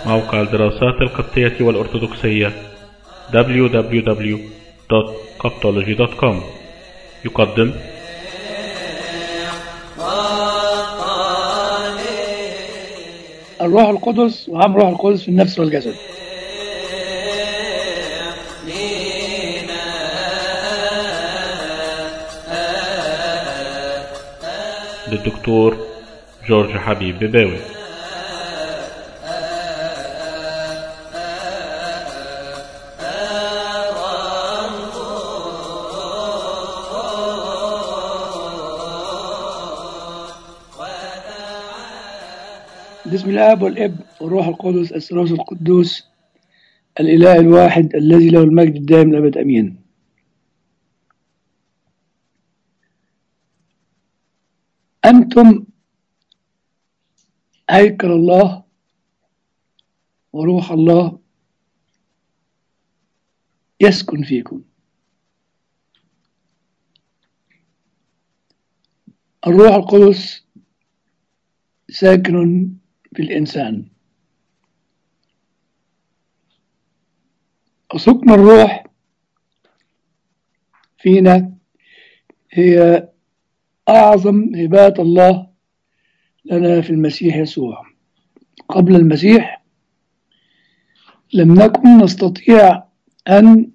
موقع الدراسات القبطية والأرثوذكسية www.coptology.com يقدم الروح القدس وعمل الروح القدس في النفس والجسد للدكتور جورج حبيب بباوي بسم الاب والاب والروح القدس الثالوث القدوس الاله الواحد الذي له المجد الدائم الابد امين انتم هيكل الله وروح الله يسكن فيكم الروح القدس ساكن في الإنسان وسكن الروح فينا هي أعظم هبات الله لنا في المسيح يسوع قبل المسيح لم نكن نستطيع أن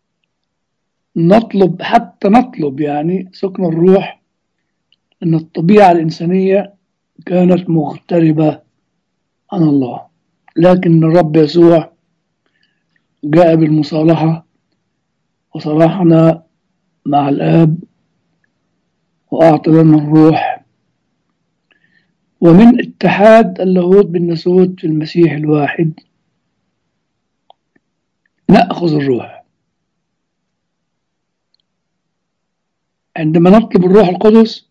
نطلب حتى نطلب يعني سكن الروح أن الطبيعة الإنسانية كانت مغتربة عن الله لكن الرب يسوع جاء بالمصالحة وصالحنا مع الآب وأعطى لنا الروح ومن اتحاد اللاهوت بالناسوت في المسيح الواحد نأخذ الروح عندما نطلب الروح القدس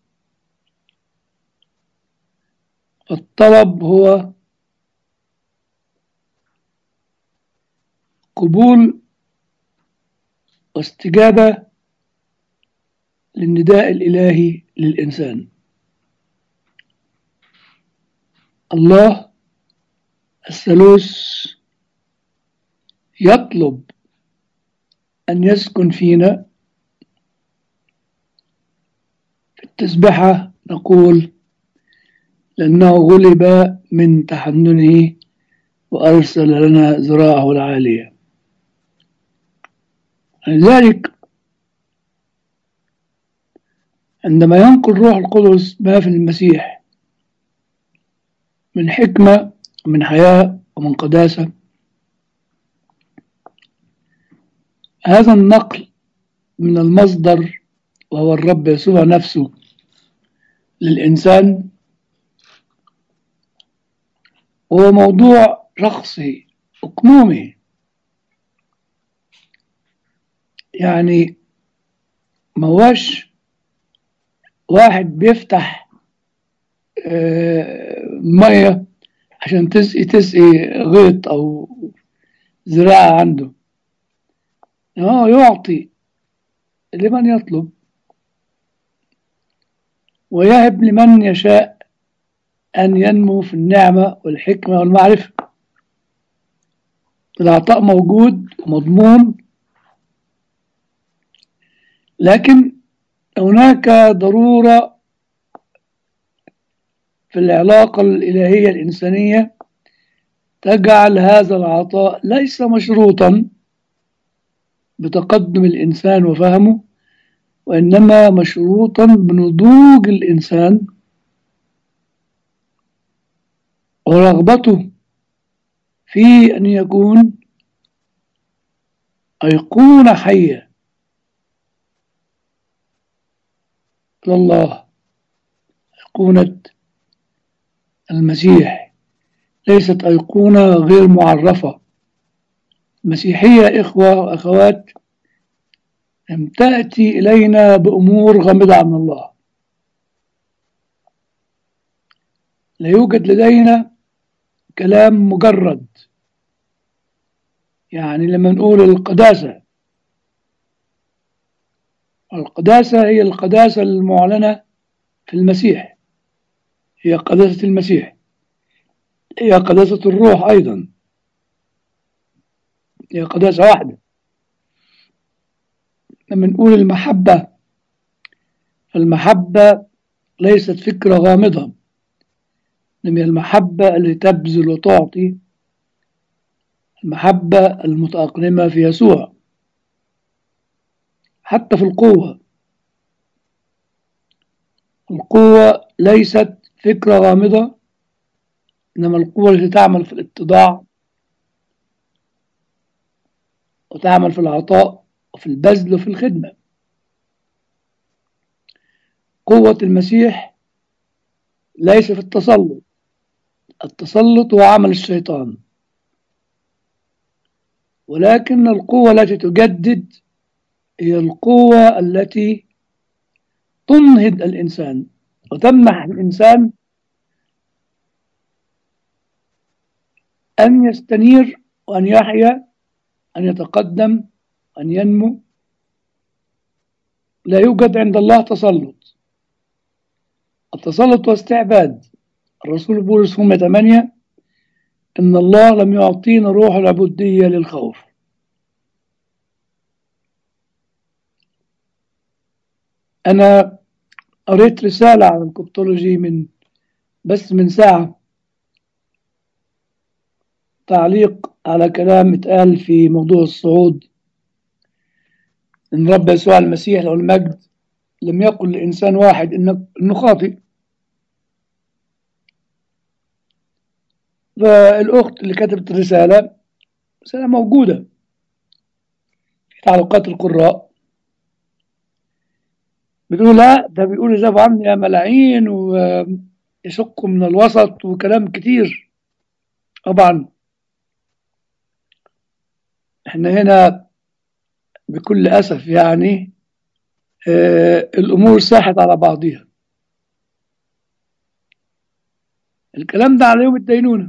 الطلب هو قبول واستجابة للنداء الإلهي للإنسان الله الثالوث يطلب أن يسكن فينا في التسبحة نقول لأنه غلب من تحننه وأرسل لنا ذراعه العالية لذلك عندما ينقل روح القدس ما في المسيح من حكمة ومن حياة ومن قداسة هذا النقل من المصدر وهو الرب يسوع نفسه للإنسان هو موضوع شخصي أقنومي يعني ما هوش واحد بيفتح مية عشان تسقي تسقي غيط أو زراعة عنده هو يعطي لمن يطلب ويهب لمن يشاء أن ينمو في النعمة والحكمة والمعرفة العطاء موجود ومضمون لكن هناك ضرورة في العلاقة الإلهية الإنسانية تجعل هذا العطاء ليس مشروطا بتقدم الإنسان وفهمه وإنما مشروطا بنضوج الإنسان ورغبته في أن يكون أيقونة حية لله أيقونة المسيح ليست أيقونة غير معرفة المسيحية إخوة وأخوات لم تأتي إلينا بأمور غامضة عن الله لا يوجد لدينا كلام مجرد يعني لما نقول القداسة القداسة هي القداسة المعلنة في المسيح هي قداسة المسيح هي قداسة الروح أيضا هي قداسة واحدة لما نقول المحبة المحبة ليست فكرة غامضة إنما هي المحبة اللي تبذل وتعطي المحبة المتأقلمة في يسوع حتى في القوة القوة ليست فكرة غامضة إنما القوة التي تعمل في الاتضاع وتعمل في العطاء وفي البذل وفي الخدمة قوة المسيح ليس في التسلط التسلط هو عمل الشيطان ولكن القوة التي تجدد هي القوة التي تنهض الإنسان وتمنح الإنسان أن يستنير وأن يحيا أن يتقدم أن ينمو لا يوجد عند الله تسلط التسلط واستعباد الرسول بولس هم ثمانية إن الله لم يعطينا روح العبودية للخوف أنا قريت رسالة عن الكوبتولوجي من بس من ساعة تعليق على كلام اتقال في موضوع الصعود إن رب يسوع المسيح له المجد لم يقل لإنسان واحد إنه إنه خاطئ فالأخت اللي كتبت الرسالة رسالة موجودة في تعليقات القراء بتقول لا ده بيقول يذهب عني يا ملاعين ويشق من الوسط وكلام كتير طبعا احنا هنا بكل أسف يعني آه الأمور ساحت على بعضها الكلام ده على يوم الدينونة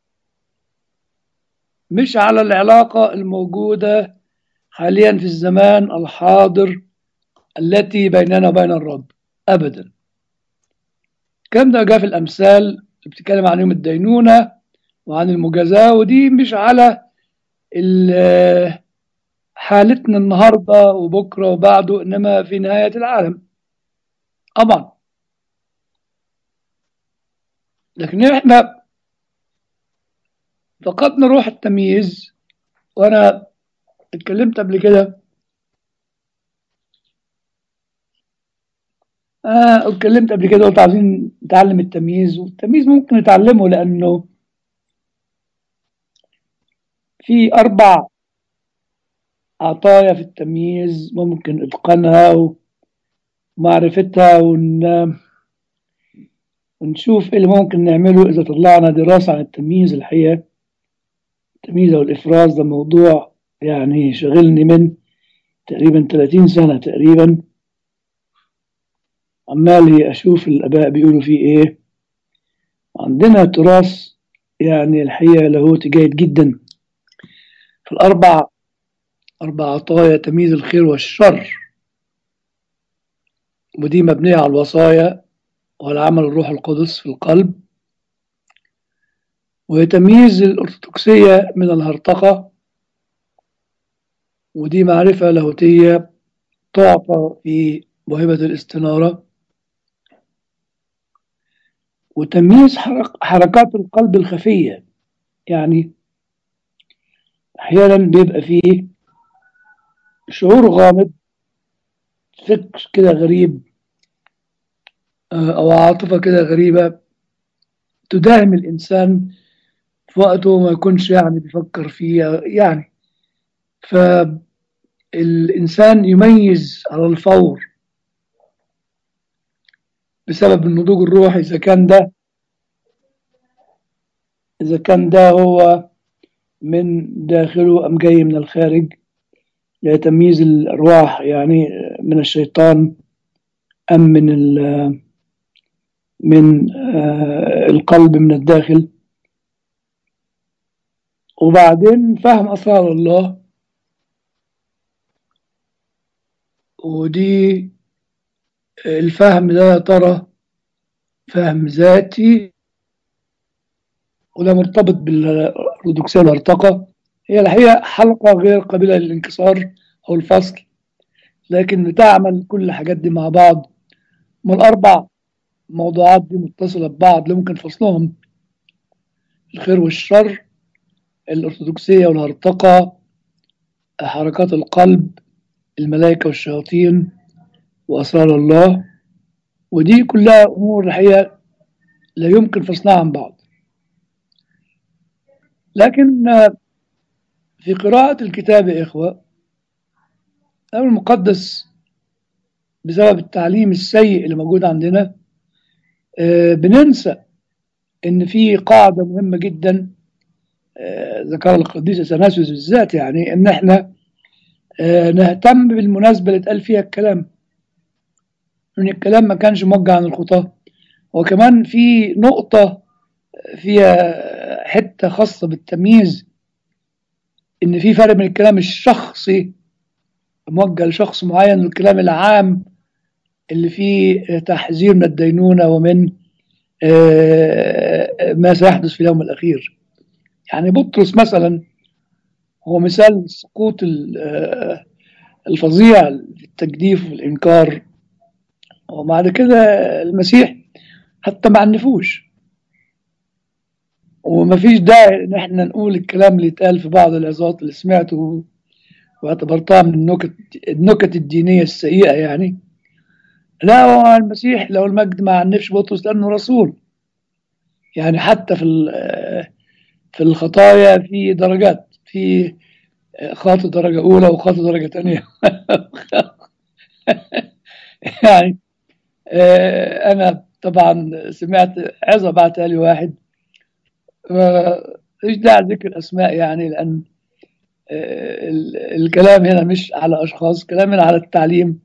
مش على العلاقة الموجودة حاليا في الزمان الحاضر التي بيننا وبين الرب أبدا الكلام ده جاء في الأمثال اللي بتتكلم عن يوم الدينونة وعن المجازاة ودي مش على حالتنا النهاردة وبكرة وبعده إنما في نهاية العالم طبعا لكن احنا فقدنا روح التمييز وانا اتكلمت قبل كده آه اتكلمت قبل كده قلت عايزين نتعلم التمييز والتمييز ممكن نتعلمه لانه في اربع عطايا في التمييز ممكن اتقانها ومعرفتها ون... ونشوف ايه اللي ممكن نعمله اذا طلعنا دراسة عن التمييز الحقيقة التمييز او الافراز ده موضوع يعني شغلني من تقريبا 30 سنة تقريبا عمالي اشوف الاباء بيقولوا فيه ايه عندنا تراث يعني الحقيقة لاهوتي جيد جدا في الاربع اربع عطايا تمييز الخير والشر ودي مبنية على الوصايا والعمل الروح القدس في القلب وتمييز الأرثوذكسية من الهرطقة ودي معرفة لاهوتية تعطى في موهبة الاستنارة وتمييز حرك حركات القلب الخفية يعني أحيانا بيبقى فيه شعور غامض فكر كده غريب أو عاطفة كده غريبة تداهم الإنسان في وقته ما يكونش يعني بيفكر فيها يعني فالإنسان يميز على الفور بسبب النضوج الروحي إذا كان ده إذا كان ده هو من داخله أم جاي من الخارج لتمييز الأرواح يعني من الشيطان أم من من القلب من الداخل وبعدين فهم أسرار الله ودي الفهم ده يا ترى فهم ذاتي وده مرتبط بالأرثوذكسية الهرطقة هي الحقيقة حلقة غير قابلة للانكسار أو الفصل لكن بتعمل كل الحاجات دي مع بعض من الأربع موضوعات دي متصلة ببعض لا يمكن فصلهم الخير والشر الأرثوذكسية والهرطقة حركات القلب الملائكة والشياطين وأسرار الله ودي كلها أمور الحقيقة لا يمكن فصلها عن بعض لكن في قراءة الكتاب يا إخوة الكتاب المقدس بسبب التعليم السيء اللي موجود عندنا بننسى إن في قاعدة مهمة جدا ذكرها القديس اثناسيوس بالذات يعني إن إحنا نهتم بالمناسبة اللي اتقال فيها الكلام إن الكلام ما كانش موجه عن الخطاة وكمان في نقطة فيها حتة خاصة بالتمييز إن في فرق بين الكلام الشخصي موجه لشخص معين والكلام العام اللي فيه تحذير من الدينونة ومن ما سيحدث في اليوم الأخير يعني بطرس مثلا هو مثال السقوط الفظيع في التجديف والإنكار وبعد كده المسيح حتى ما عنفوش وما فيش داعي ان احنا نقول الكلام اللي اتقال في بعض العظات اللي سمعته واعتبرتها من النكت النكت الدينيه السيئه يعني لا هو المسيح لو المجد ما عنفش بطرس لانه رسول يعني حتى في في الخطايا في درجات في خاطئ درجه اولى وخاطئ درجه ثانيه يعني انا طبعا سمعت عظه بعتها لي واحد مش داعي ذكر اسماء يعني لان الكلام هنا مش على اشخاص كلام هنا على التعليم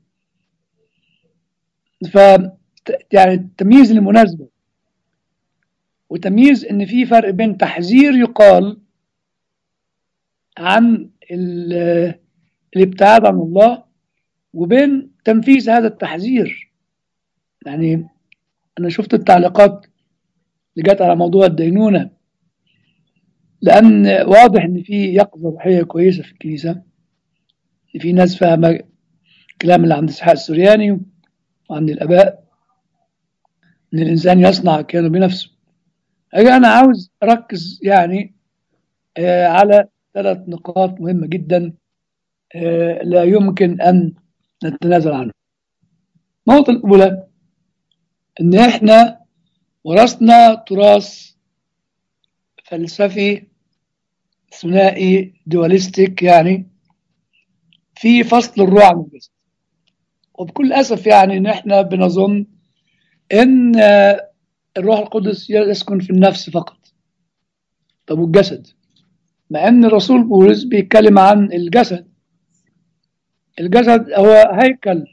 ف يعني التمييز المناسبه وتمييز ان في فرق بين تحذير يقال عن الابتعاد عن الله وبين تنفيذ هذا التحذير يعني انا شفت التعليقات اللي جت على موضوع الدينونه لان واضح ان في يقظه روحيه كويسه في الكنيسه في ناس فاهمه الكلام اللي عند اسحاق السورياني وعند الاباء ان الانسان يصنع كانه بنفسه أجي انا عاوز اركز يعني آه على ثلاث نقاط مهمه جدا آه لا يمكن ان نتنازل عنها النقطه الاولى ان احنا ورثنا تراث فلسفي ثنائي دواليستيك يعني في فصل الروح عن الجسد وبكل اسف يعني ان احنا بنظن ان الروح القدس يسكن في النفس فقط طب والجسد مع ان الرسول بولس بيتكلم عن الجسد الجسد هو هيكل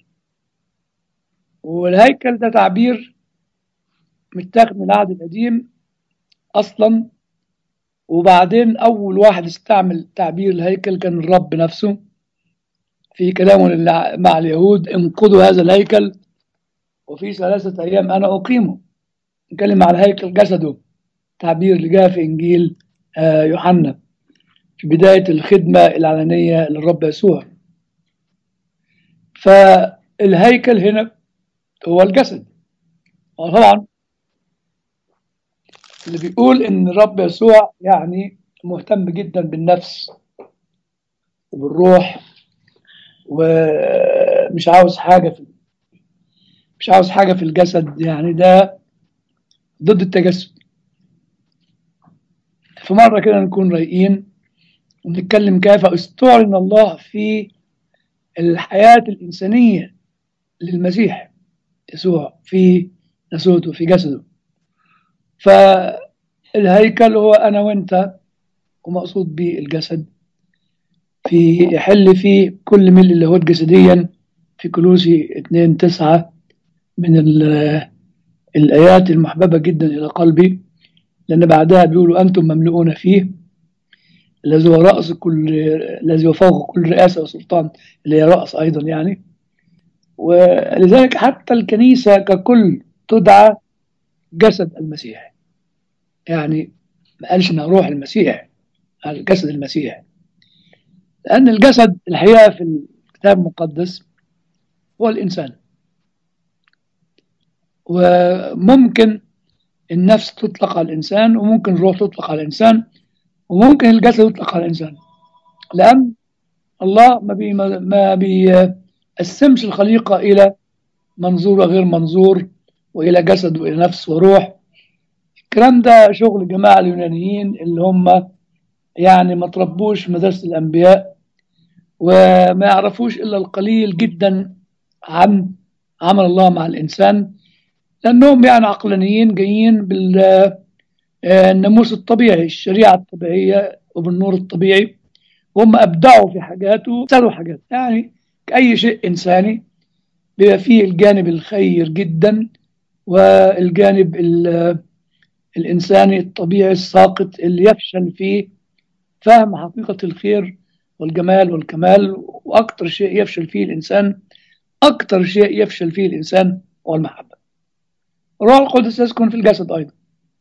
والهيكل ده تعبير متاخد من العهد القديم اصلا وبعدين اول واحد استعمل تعبير الهيكل كان الرب نفسه في كلامه مع اليهود انقضوا هذا الهيكل وفي ثلاثة أيام أنا أقيمه نتكلم على هيكل جسده تعبير اللي جاء في إنجيل يوحنا في بداية الخدمة العلنية للرب يسوع فالهيكل هنا هو الجسد طبعا اللي بيقول ان الرب يسوع يعني مهتم جدا بالنفس وبالروح ومش عاوز حاجة في مش عاوز حاجة في الجسد يعني ده ضد التجسد في مرة كده نكون رايقين ونتكلم كيف استعلن الله في الحياة الإنسانية للمسيح يسوع في نسوته في جسده فالهيكل هو أنا وأنت ومقصود به الجسد في يحل فيه كل ملء اللاهوت جسديا في كلوسي 2 9 من الآيات المحببة جدا إلى قلبي لأن بعدها بيقولوا أنتم مملؤون فيه الذي هو رأس كل الذي هو فوق كل رئاسة وسلطان اللي هي رأس أيضا يعني ولذلك حتى الكنيسة ككل تدعى جسد المسيح يعني ما قالش انها روح المسيح قال جسد المسيح لأن الجسد الحقيقة في الكتاب المقدس هو الإنسان وممكن النفس تطلق على الإنسان وممكن الروح تطلق على الإنسان وممكن الجسد يطلق على الإنسان لأن الله ما بي ما بيقسمش الخليقة إلى منظور وغير منظور وإلى جسد وإلى نفس وروح الكلام ده شغل الجماعة اليونانيين اللي هم يعني ما تربوش في مدرسة الأنبياء وما يعرفوش إلا القليل جدا عن عمل الله مع الإنسان لأنهم يعني عقلانيين جايين بالناموس الطبيعي الشريعة الطبيعية وبالنور الطبيعي وهم أبدعوا في حاجات وسالوا حاجات يعني كأي شيء إنساني بيبقى فيه الجانب الخير جدا والجانب الإنساني الطبيعي الساقط اللي يفشل فيه فهم حقيقة الخير والجمال والكمال وأكثر شيء يفشل فيه الإنسان أكثر شيء يفشل فيه الإنسان هو المحبة الروح القدس يسكن في الجسد أيضا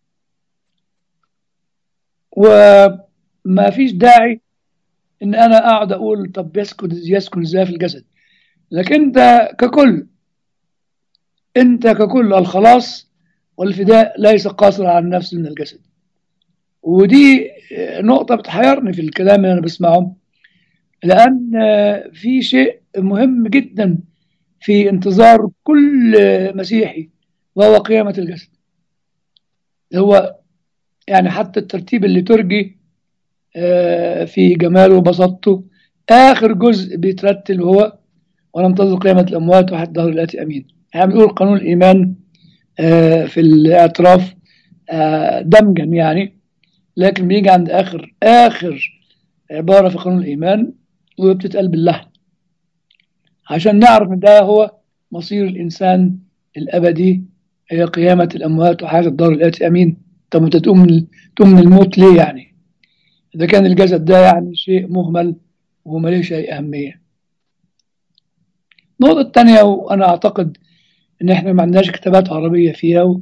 وما فيش داعي إن أنا أقعد أقول طب يسكن يسكن إزاي في الجسد لكن أنت ككل أنت ككل الخلاص والفداء ليس قاصرا على النفس من الجسد ودي نقطة بتحيرني في الكلام اللي أنا بسمعه لأن في شيء مهم جدا في انتظار كل مسيحي وهو قيامة الجسد هو يعني حتى الترتيب الليتورجي في جماله وبساطته آخر جزء بيترتل هو وننتظر قيامة الأموات وحد دهر الآتي أمين يعني بنقول قانون الإيمان في الاعتراف دمجا يعني لكن بيجي عند آخر آخر عبارة في قانون الإيمان وبتتقال باللحن عشان نعرف ان ده هو مصير الإنسان الأبدي هي قيامة الأموات وحياة الدار الآتي أمين طب أنت تقوم من تقوم من الموت ليه يعني؟ إذا كان الجسد ده يعني شيء مهمل وهو مليش أي أهمية. النقطة الثانية وأنا أعتقد إن إحنا ما عندناش كتابات عربية فيها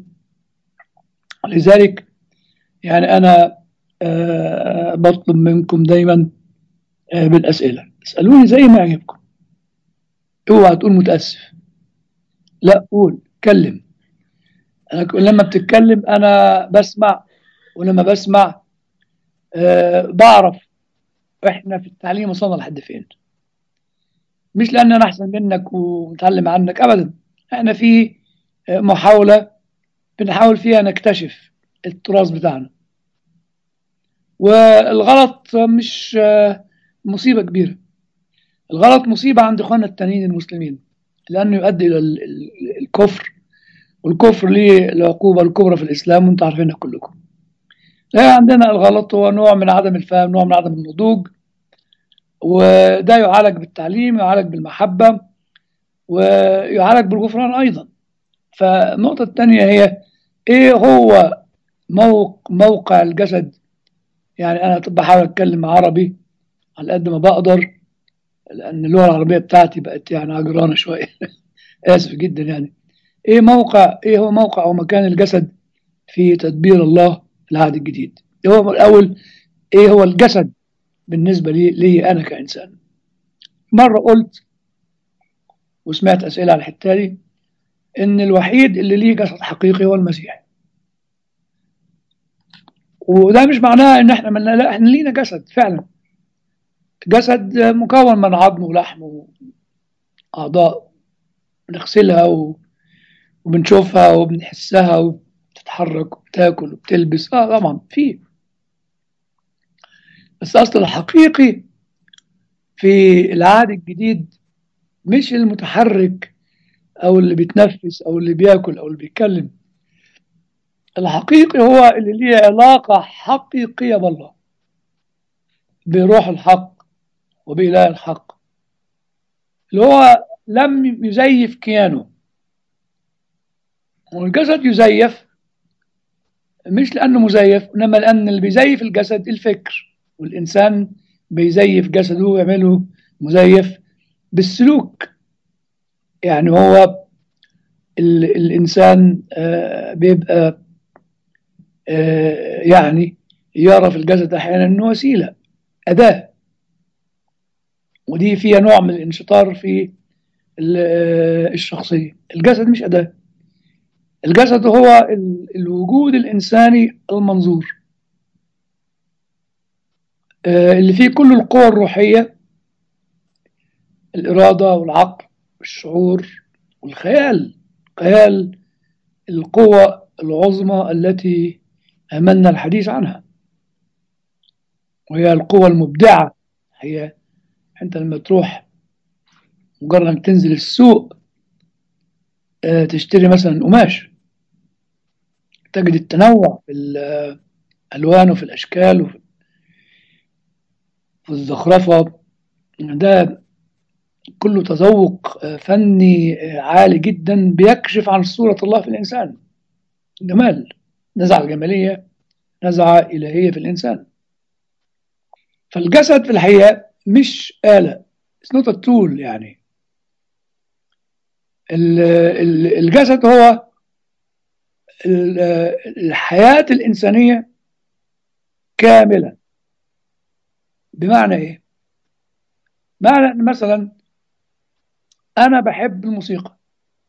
ولذلك يعني أنا أه بطلب منكم دايما أه بالأسئلة اسألوني زي ما يعجبكم اوعى تقول متأسف لا قول اتكلم أنا لما بتتكلم أنا بسمع ولما بسمع أه بعرف إحنا في التعليم وصلنا لحد فين مش لأن أنا أحسن منك ومتعلم عنك أبدا إحنا في محاولة بنحاول فيها نكتشف التراث بتاعنا والغلط مش مصيبة كبيرة الغلط مصيبة عند إخواننا التانيين المسلمين لأنه يؤدي إلى الكفر والكفر ليه العقوبة الكبرى في الإسلام وأنتم عارفينها كلكم لا عندنا الغلط هو نوع من عدم الفهم نوع من عدم النضوج وده يعالج بالتعليم يعالج بالمحبة ويعالج بالغفران أيضا فالنقطة الثانية هي إيه هو موقع الجسد يعني أنا بحاول أتكلم عربي على قد ما بقدر لأن اللغة العربية بتاعتي بقت يعني عجرانة شوية آسف جدا يعني إيه موقع إيه هو موقع أو مكان الجسد في تدبير الله العهد الجديد هو الأول إيه هو الجسد بالنسبة لي, لي أنا كإنسان مرة قلت وسمعت أسئلة على الحتة دي إن الوحيد اللي ليه جسد حقيقي هو المسيح وده مش معناه إن إحنا من لا إحنا لينا جسد فعلا جسد مكون من عظم ولحم وأعضاء بنغسلها و... وبنشوفها وبنحسها وبتتحرك وبتاكل وبتلبس اه طبعا في بس أصل الحقيقي في العهد الجديد مش المتحرك أو اللي بيتنفس أو اللي بياكل أو اللي بيتكلم الحقيقي هو اللي ليه علاقة حقيقية بالله بروح الحق وبإله الحق اللي هو لم يزيف كيانه والجسد يزيف مش لأنه مزيف إنما لأن اللي بيزيف الجسد الفكر والإنسان بيزيف جسده ويعمله مزيف بالسلوك يعني هو ال الإنسان آه بيبقى آه يعني يرى في الجسد أحيانا أنه وسيلة أداة ودي فيها نوع من الانشطار في ال- الشخصية الجسد مش أداة الجسد هو ال- الوجود الإنساني المنظور آه، اللي فيه كل القوى الروحية الإرادة والعقل والشعور والخيال خيال القوى العظمى التي أملنا الحديث عنها وهي القوى المبدعة هي أنت لما تروح مجرد ما تنزل السوق آه، تشتري مثلا قماش تجد التنوع في الألوان وفي الأشكال وفي في الزخرفة ده كله تذوق آه، فني آه، عالي جدا بيكشف عن صورة الله في الإنسان جمال نزعة الجمالية نزعة إلهية في الإنسان فالجسد في الحقيقة مش آلة it's not a tool يعني ال- ال- الجسد هو ال- الحياة الإنسانية كاملة بمعنى إيه؟ معنى إن مثلا أنا بحب الموسيقى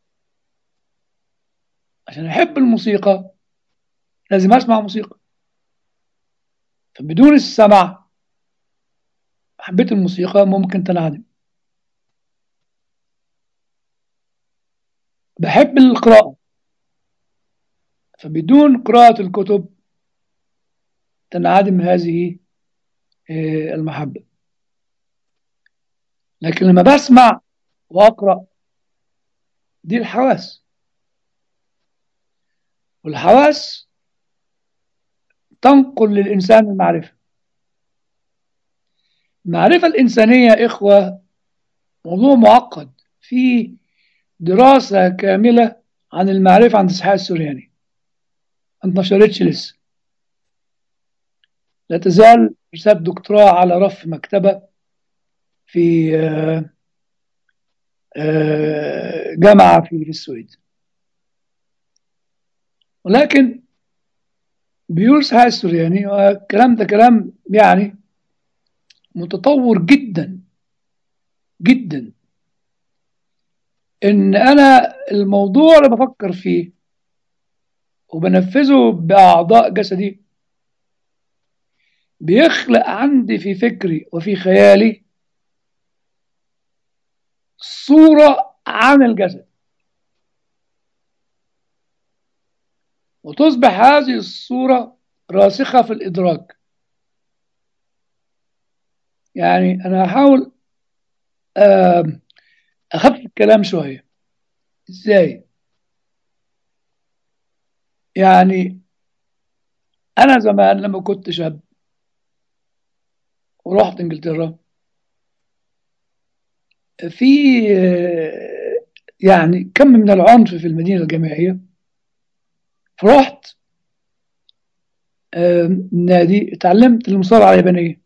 عشان أحب الموسيقى لازم أسمع موسيقى فبدون السمع محبة الموسيقى ممكن تنعدم بحب القراءة فبدون قراءة الكتب تنعدم هذه آه، المحبة لكن لما بسمع وأقرأ دي الحواس والحواس تنقل للإنسان المعرفة المعرفة الإنسانية يا إخوة موضوع معقد في دراسة كاملة عن المعرفة عند إسحاق السورياني ما انتشرتش لسه لا تزال رسالة دكتوراه على رف مكتبة في آه، آه، جامعة في في السويد ولكن بيقول إسحاق السورياني والكلام ده كلام يعني متطور جدا جدا ان انا الموضوع اللي بفكر فيه وبنفذه باعضاء جسدي بيخلق عندي في فكري وفي خيالي صورة عن الجسد وتصبح هذه الصورة راسخة في الإدراك يعني أنا هحاول آم، أخفف الكلام شوية إزاي؟ يعني أنا زمان لما كنت شاب ورحت إنجلترا في آه، يعني كم من العنف في المدينة الجامعية فرحت آم، نادي اتعلمت المصارعة اليابانية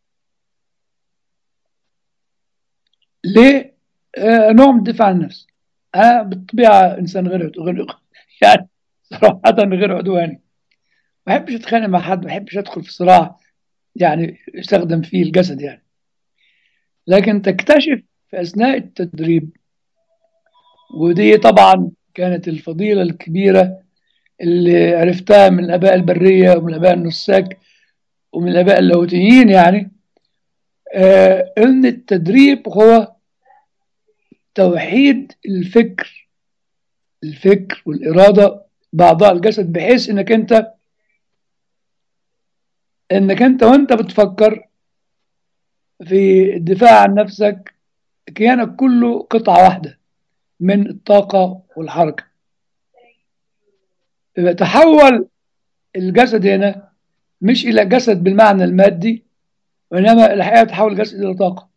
ليه؟ آه، نوع من الدفاع عن النفس أنا بالطبيعة إنسان غير غير يعني صراحة غير عدواني ما بحبش أتخانق مع حد ما بحبش أدخل في صراع يعني يستخدم فيه الجسد يعني لكن تكتشف في أثناء التدريب ودي طبعا كانت الفضيلة الكبيرة اللي عرفتها من الآباء البرية ومن الآباء النساك ومن الآباء اللاهوتيين يعني آه إن التدريب هو توحيد الفكر الفكر والإرادة بأعضاء الجسد بحيث إنك أنت إنك أنت وأنت بتفكر في الدفاع عن نفسك كيانك كله قطعة واحدة من الطاقة والحركة يبقى تحول الجسد هنا مش إلى جسد بالمعنى المادي وإنما الحقيقة تحول الجسد إلى طاقة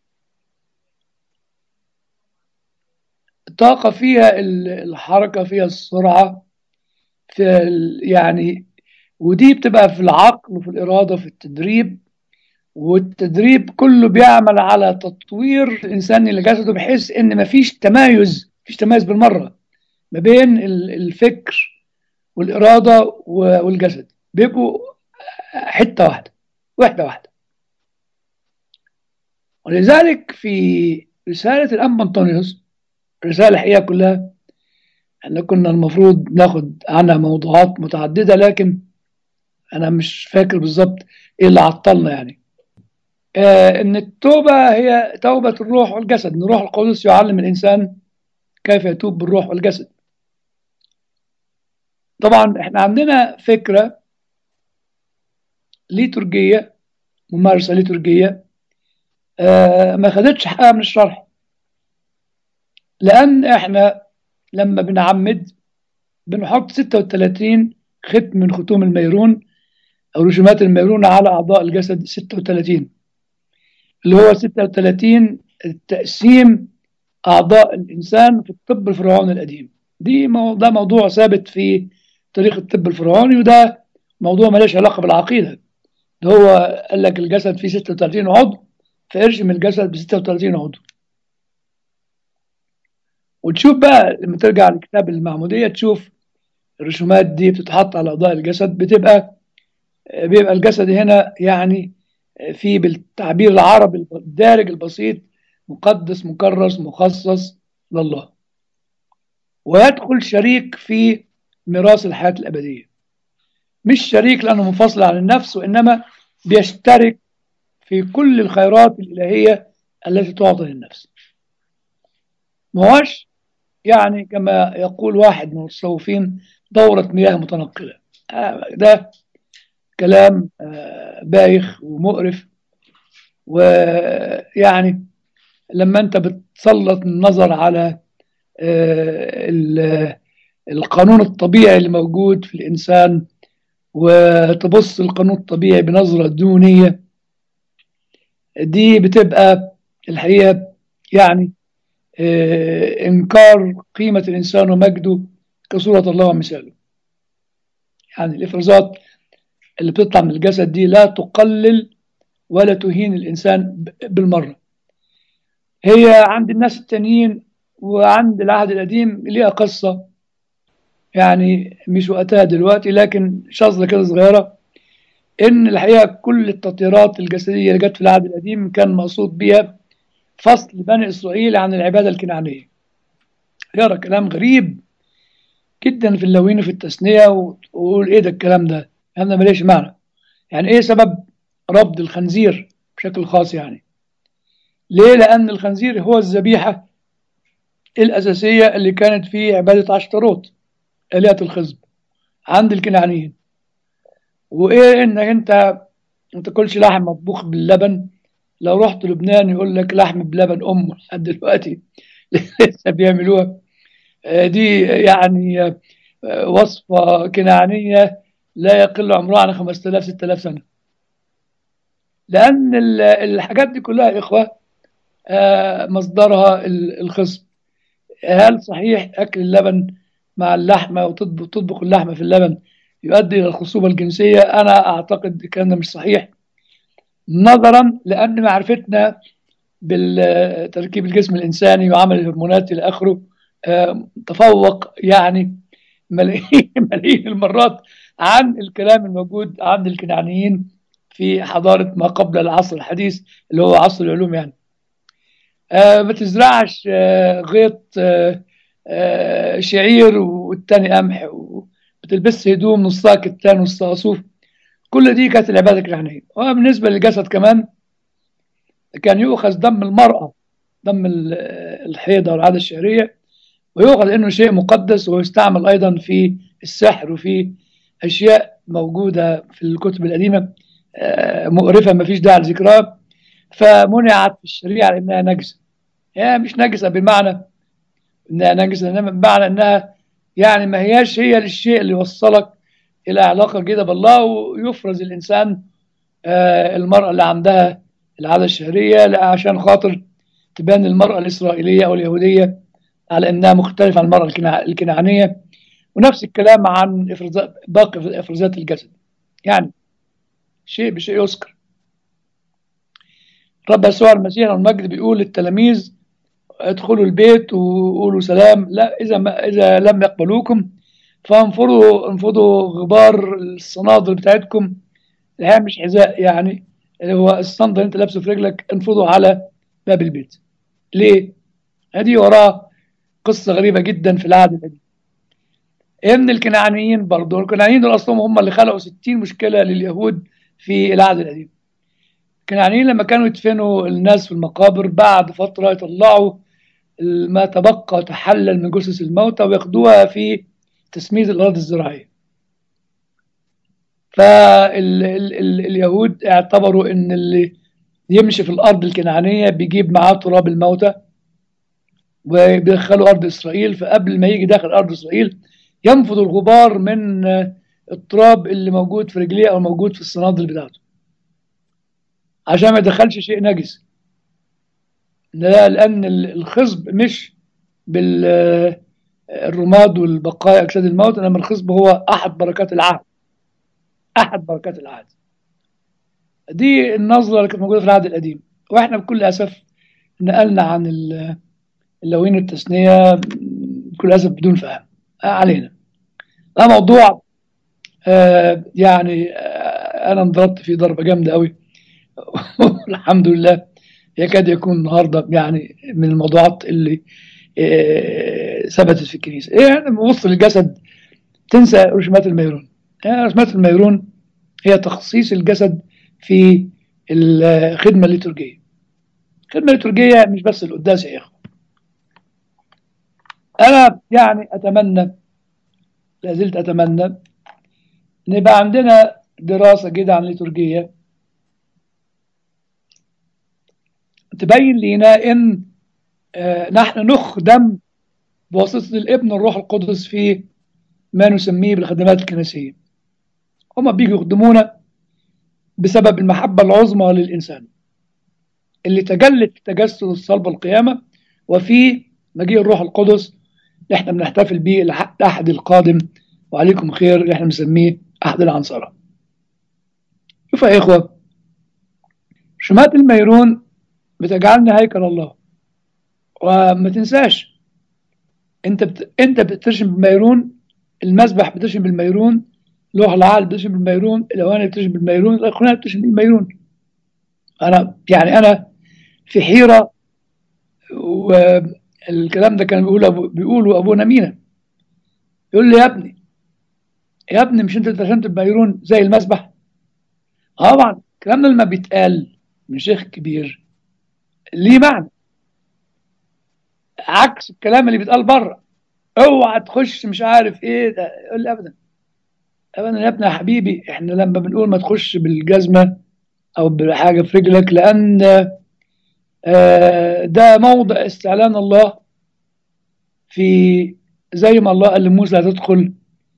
الطاقة فيها ال- الحركة فيها السرعة في ال- يعني ودي بتبقى في العقل وفي الإرادة في التدريب والتدريب كله بيعمل على تطوير الإنسان لجسده بحيث إن مفيش تمايز مفيش تمايز بالمرة ما بين ال- الفكر والإرادة و- والجسد بيبقوا حتة واحدة وحدة واحدة ولذلك في رسالة الأنبا أنطونيوس رسالة الحقيقة كلها احنا كنا المفروض ناخد عنها موضوعات متعددة لكن أنا مش فاكر بالظبط إيه اللي عطلنا يعني آه إن التوبة هي توبة الروح والجسد إن الروح القدس يعلم الإنسان كيف يتوب بالروح والجسد طبعا احنا عندنا فكرة ليتورجية ممارسة ليتورجية آه ما خدتش حقها من الشرح لأن احنا لما بنعمد بنحط 36 ختم من ختوم الميرون أو رسومات الميرون على أعضاء الجسد 36 اللي هو 36 تقسيم أعضاء الإنسان في الطب الفرعوني القديم دي مو... ده موضوع ثابت في تاريخ الطب الفرعوني وده موضوع ملوش علاقة بالعقيدة ده هو قال لك الجسد فيه 36 عضو فارسم الجسد ب 36 عضو وتشوف بقى لما ترجع لكتاب المعمودية تشوف الرسومات دي بتتحط على أعضاء الجسد بتبقى بيبقى الجسد هنا يعني في بالتعبير العربي الدارج البسيط مقدس مكرس مخصص لله ويدخل شريك في ميراث الحياة الأبدية مش شريك لأنه منفصل عن النفس وإنما بيشترك في كل الخيرات الإلهية التي تعطى للنفس ما هوش يعني كما يقول واحد من المتصوفين دورة مياه متنقلة ده كلام بايخ ومقرف ويعني لما انت بتسلط النظر على القانون الطبيعي اللي موجود في الإنسان وتبص القانون الطبيعي بنظرة دونية دي بتبقى الحقيقة يعني إنكار قيمة الإنسان ومجده كصورة الله ومثاله يعني الإفرازات اللي بتطلع من الجسد دي لا تقلل ولا تهين الإنسان بالمرة هي عند الناس التانيين وعند العهد القديم ليها قصة يعني مش وقتها دلوقتي لكن شظلة كده صغيرة إن الحقيقة كل التطهيرات الجسدية اللي جت في العهد القديم كان مقصود بها فصل بني إسرائيل عن العبادة الكنعانية يرى كلام غريب جدا في اللوين وفي التثنية ويقول إيه ده الكلام ده هذا مليش معنى يعني إيه سبب ربط الخنزير بشكل خاص يعني ليه لأن الخنزير هو الذبيحة الأساسية اللي كانت في عبادة عشتروت آلهة الخصب عند الكنعانيين وإيه إنك أنت ما تاكلش لحم مطبوخ باللبن لو رحت لبنان يقول لك لحم بلبن أم لحد دلوقتي لسه بيعملوها دي يعني وصفة كنعانية لا يقل عمرها عن 5000 6000 سنة لأن الحاجات دي كلها يا إخوة مصدرها الخصب هل صحيح أكل اللبن مع اللحمة وتطبخ اللحمة في اللبن يؤدي إلى الخصوبة الجنسية أنا أعتقد الكلام ده مش صحيح نظرا لأن معرفتنا بالتركيب الجسم الإنساني وعمل الهرمونات إلى آخره تفوق يعني ملايين ملايين المرات عن الكلام الموجود عند الكنعانيين في حضارة ما قبل العصر الحديث اللي هو عصر العلوم يعني آه ما تزرعش آه غيط آه آه شعير والتاني قمح وبتلبس هدوم نصها كتان نصها صوف كل دي كانت العبادة الكهنية وبالنسبة للجسد كمان كان يؤخذ دم المرأة دم الحيضة والعادة الشهرية ويؤخذ انه شيء مقدس ويستعمل ايضا في السحر وفي اشياء موجودة في الكتب القديمة مقرفة ما فيش داعي لذكرها فمنعت في الشريعة لأنها نجسة هي مش نجسة بمعنى إنها نجسة إنما بمعنى إنها يعني ما هياش هي للشيء اللي يوصلك إلى علاقة جيدة بالله ويفرز الإنسان المرأة اللي عندها العادة الشهرية عشان خاطر تبان المرأة الإسرائيلية أو اليهودية على إنها مختلفة عن المرأة الكنعانية ونفس الكلام عن إفرازات باقي إفرازات الجسد يعني شيء بشيء يذكر رب يسوع المسيح المجد بيقول للتلاميذ ادخلوا البيت وقولوا سلام لا اذا ما اذا لم يقبلوكم فانفضوا انفضوا غبار الصنادل بتاعتكم الحقيقه مش حذاء يعني اللي هو الصندل اللي انت لابسه في رجلك انفضوا على باب البيت ليه؟ هذه وراها قصة غريبة جدا في العهد القديم ان الكنعانيين برضه الكنعانيين دول اصلهم هم اللي خلقوا 60 مشكلة لليهود في العهد القديم الكنعانيين لما كانوا يدفنوا الناس في المقابر بعد فترة يطلعوا ما تبقى تحلل من جثث الموتى وياخدوها في تسميد الأرض الزراعية فاليهود اعتبروا ان اللي يمشي في الارض الكنعانيه بيجيب معاه تراب الموتى وبيدخلوا ارض اسرائيل فقبل ما يجي داخل ارض اسرائيل ينفض الغبار من التراب اللي موجود في رجليه او موجود في الصنادل بتاعته عشان ما يدخلش شيء نجس لا لان الخصب مش بالرماد والبقايا اجساد الموت انما الخصب هو احد بركات العهد احد بركات العهد دي النظره اللي كانت موجوده في العهد القديم واحنا بكل اسف نقلنا عن اللوين التثنيه بكل اسف بدون فهم علينا ده موضوع آه يعني آه انا انضربت فيه ضربه جامده قوي الحمد لله يكاد يكون النهارده يعني من الموضوعات اللي آه ثبتت في الكنيسه ايه يعني ببص للجسد تنسى رسومات الميرون يعني رسومات الميرون هي تخصيص الجسد في الخدمه الليتورجيه الخدمه الليتورجيه مش بس القداس يا اخوه انا يعني اتمنى لا زلت اتمنى ان يبقى عندنا دراسه جديده عن الليتورجيه تبين لنا ان آه نحن نخدم بواسطه الابن الروح القدس في ما نسميه بالخدمات الكنسيه هما بيجوا يخدمونا بسبب المحبه العظمى للانسان اللي تجلت في تجسد الصلب والقيامه وفي مجيء الروح القدس اللي احنا بنحتفل بيه الاحد القادم وعليكم خير اللي احنا بنسميه احد العنصره شوفوا يا اخوه شمات الميرون بتجعلنا هيكل الله وما تنساش انت بت... انت بترشم بالميرون المسبح بترشم بالميرون لوح العقل بترشم بالميرون الاواني بترشم بالميرون الايقونات بترشم بالميرون انا يعني انا في حيره والكلام ده كان بيقول أبو بيقولوا ابونا مينا يقول لي يا ابني يا ابني مش انت رسمت بالميرون زي المسبح طبعا الكلام ده لما بيتقال من شيخ كبير ليه معنى عكس الكلام اللي بيتقال بره اوعى تخش مش عارف ايه ده يقول لي ابدا ابدا يا ابني يا حبيبي احنا لما بنقول ما تخش بالجزمه او بحاجه في رجلك لان ده موضع استعلان الله في زي ما الله قال لموسى لا تدخل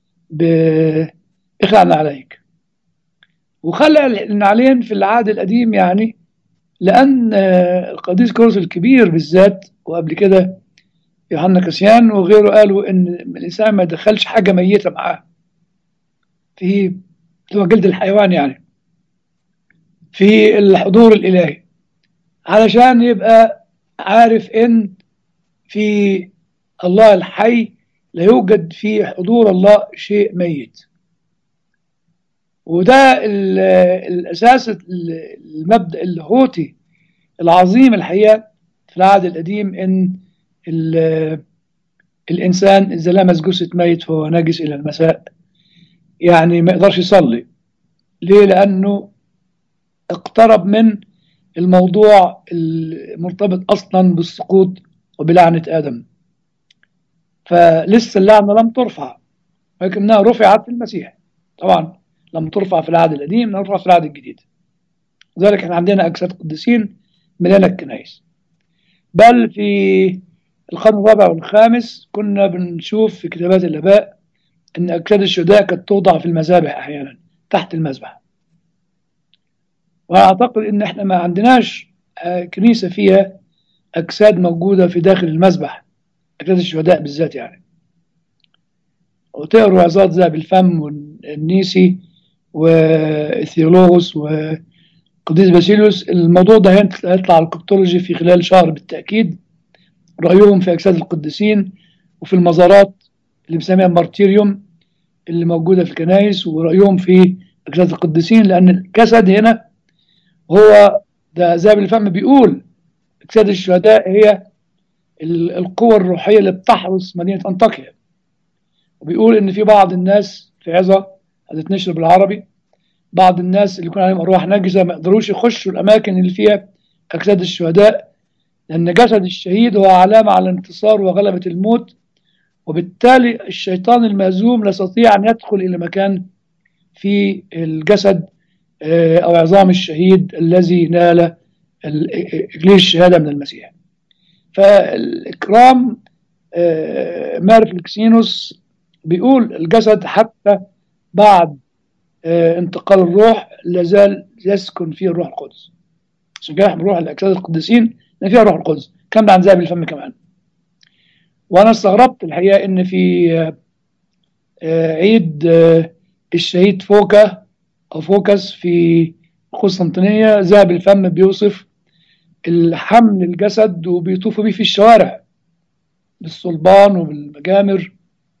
باخلعنا عليك وخلع النعلين في العهد القديم يعني لأن القديس كورس الكبير بالذات وقبل كده يوحنا كسيان وغيره قالوا إن الإنسان ما يدخلش حاجة ميتة معاه في هو جلد الحيوان يعني في الحضور الإلهي علشان يبقى عارف إن في الله الحي لا يوجد في حضور الله شيء ميت وده الاساس المبدا اللاهوتي العظيم الحقيقه في العهد القديم ان الانسان اذا لمس جثه ميت فهو نجس الى المساء يعني ما يقدرش يصلي ليه لانه اقترب من الموضوع المرتبط اصلا بالسقوط وبلعنه ادم فلسه اللعنه لم ترفع ولكنها رفعت في المسيح طبعا لم ترفع في العهد القديم لم ترفع في العهد الجديد لذلك احنا عندنا اجساد قديسين مليانه الكنائس بل في القرن الرابع والخامس كنا بنشوف في كتابات الاباء ان اجساد الشهداء كانت توضع في المذابح احيانا تحت المذبح واعتقد ان احنا ما عندناش كنيسه فيها اجساد موجوده في داخل المذبح اجساد الشهداء بالذات يعني وتقروا عظات ذهب الفم والنيسي وإثيولوغوس وقديس باسيليوس الموضوع ده هيطلع على الكريبتولوجي في خلال شهر بالتأكيد رأيهم في أجساد القديسين وفي المزارات اللي بنسميها مارتيريوم اللي موجودة في الكنائس ورأيهم في أجساد القديسين لأن الجسد هنا هو ده ذهب الفم بيقول أجساد الشهداء هي القوة الروحية اللي بتحرس مدينة أنطاكيا وبيقول إن في بعض الناس في عظة هتتنشر بالعربي بعض الناس اللي يكون عليهم أرواح نجسة ما يقدروش يخشوا الأماكن اللي فيها أجساد الشهداء لأن جسد الشهيد هو علامة على الانتصار وغلبة الموت وبالتالي الشيطان المهزوم لا يستطيع أن يدخل إلى مكان في الجسد أو عظام الشهيد الذي نال إكليل الشهادة من المسيح فالإكرام مارف الكسينوس بيقول الجسد حتى بعد انتقال الروح لازال يسكن فيه الروح القدس عشان كده احنا بنروح لاجساد القديسين ان فيها الروح القدس كم عن ذهب الفم كمان وانا استغربت الحقيقه ان في عيد الشهيد فوكا او فوكس في قسطنطينيه ذهب الفم بيوصف الحمل الجسد وبيطوفوا بيه في الشوارع بالصلبان وبالمجامر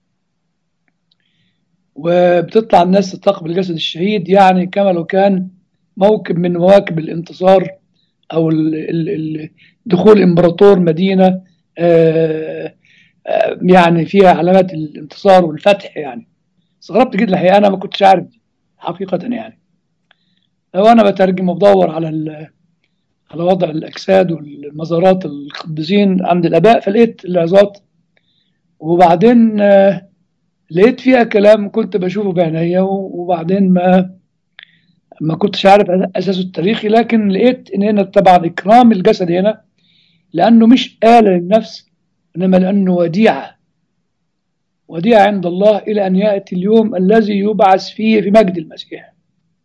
وبتطلع الناس تستقبل جسد الشهيد يعني كما لو كان موكب من مواكب الانتصار او ال ال ال دخول امبراطور مدينه آآ آآ يعني فيها علامات الانتصار والفتح يعني استغربت جدا الحقيقه انا ما كنتش عارف حقيقه يعني لو انا بترجم وبدور على على وضع الاجساد والمزارات القديسين عند الاباء فلقيت العظات وبعدين لقيت فيها كلام كنت بشوفه بعينيا وبعدين ما ما كنتش عارف اساسه التاريخي لكن لقيت ان هنا طبعا اكرام الجسد هنا لانه مش آلة للنفس انما لانه وديعة وديعة عند الله الى ان ياتي اليوم الذي يبعث فيه في مجد المسيح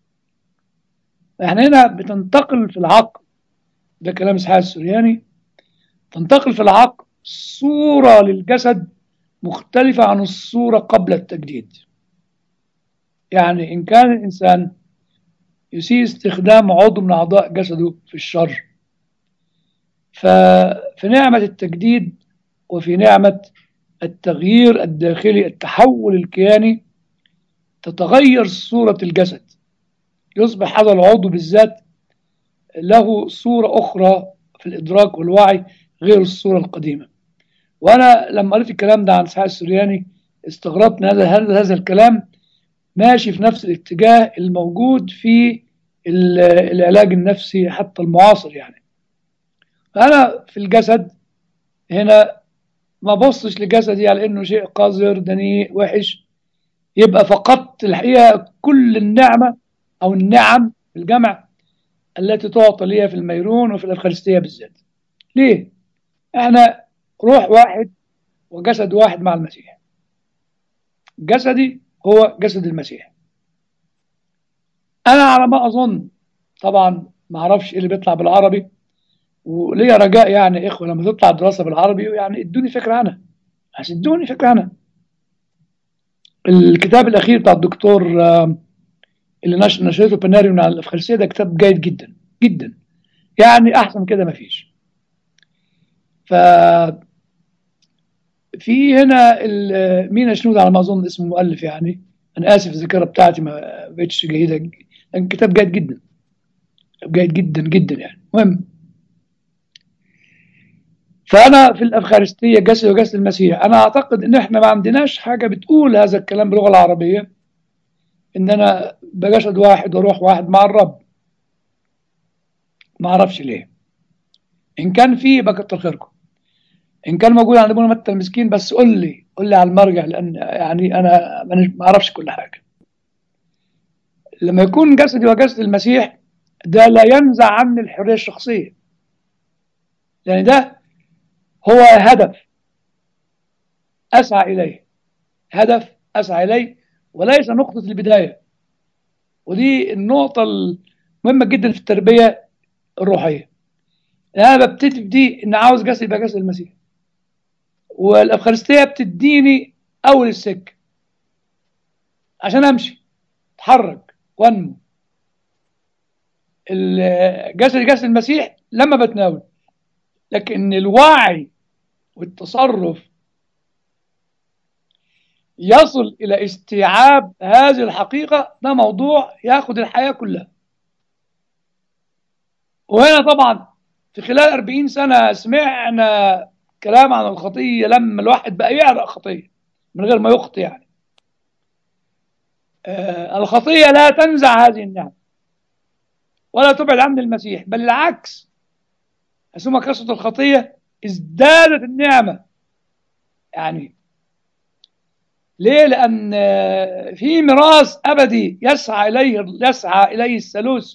احنا هنا بتنتقل في العقل ده كلام اسحاق السورياني تنتقل في العقل صورة للجسد مختلفة عن الصورة قبل التجديد يعني إن كان الإنسان يسيء استخدام عضو من أعضاء جسده في الشر ففي نعمة التجديد وفي نعمة التغيير الداخلي التحول الكياني تتغير صورة الجسد يصبح هذا العضو بالذات له صورة أخرى في الإدراك والوعي غير الصورة القديمة وأنا لما قريت الكلام ده عن إسحاق السرياني استغربت هذا هذا الكلام ماشي في نفس الاتجاه الموجود في العلاج النفسي حتى المعاصر يعني فأنا في الجسد هنا ما بصش لجسدي على انه شيء قذر دنيء وحش يبقى فقدت الحقيقه كل النعمه او النعم في الجمع التي تعطى لي في الميرون وفي الافخارستيه بالذات ليه احنا روح واحد وجسد واحد مع المسيح جسدي هو جسد المسيح انا على ما اظن طبعا ما اعرفش ايه اللي بيطلع بالعربي وليا رجاء يعني اخوه لما تطلع الدراسه بالعربي يعني ادوني فكره عنها عشان ادوني فكره عنها الكتاب الاخير بتاع الدكتور اللي نشرته بناري من الافخارسيه ده كتاب جيد جدا جدا يعني احسن كده ما فيش ف في هنا مينا شنود على ما اظن اسمه المؤلف يعني انا اسف الذاكره بتاعتي ما بقتش جيده لكن كتاب جيد جدا جيد جدا جدا يعني المهم فانا في الافخارستيه جسد وجسد المسيح انا اعتقد ان احنا ما عندناش حاجه بتقول هذا الكلام باللغه العربيه ان انا بجسد واحد وروح واحد مع الرب ما اعرفش ليه ان كان في يبقى كتر خيركم ان كان موجود عند ابونا متى المسكين بس قول لي قول لي على المرجع لان يعني انا ما اعرفش كل حاجه لما يكون جسدي وجسد المسيح ده لا ينزع عني الحريه الشخصيه يعني ده هو هدف أسعى إليه هدف أسعى إليه وليس نقطة البداية ودي النقطة المهمة جدا في التربية الروحية أنا ببتدي في دي إن عاوز جسد يبقى جسد المسيح والأفخارستية بتديني أول السكة عشان أمشي أتحرك وأنمو الجسد جسد المسيح لما بتناول لكن الوعي والتصرف يصل إلى استيعاب هذه الحقيقة ده موضوع ياخد الحياة كلها وهنا طبعا في خلال 40 سنة سمعنا كلام عن الخطية لما الواحد بقى يعرق خطية من غير ما يخطي يعني آه الخطية لا تنزع هذه النعمة ولا تبعد عن المسيح بل العكس ثم كثرة الخطية ازدادت النعمة يعني ليه؟ لأن في ميراث أبدي يسعى إليه يسعى إليه الثالوث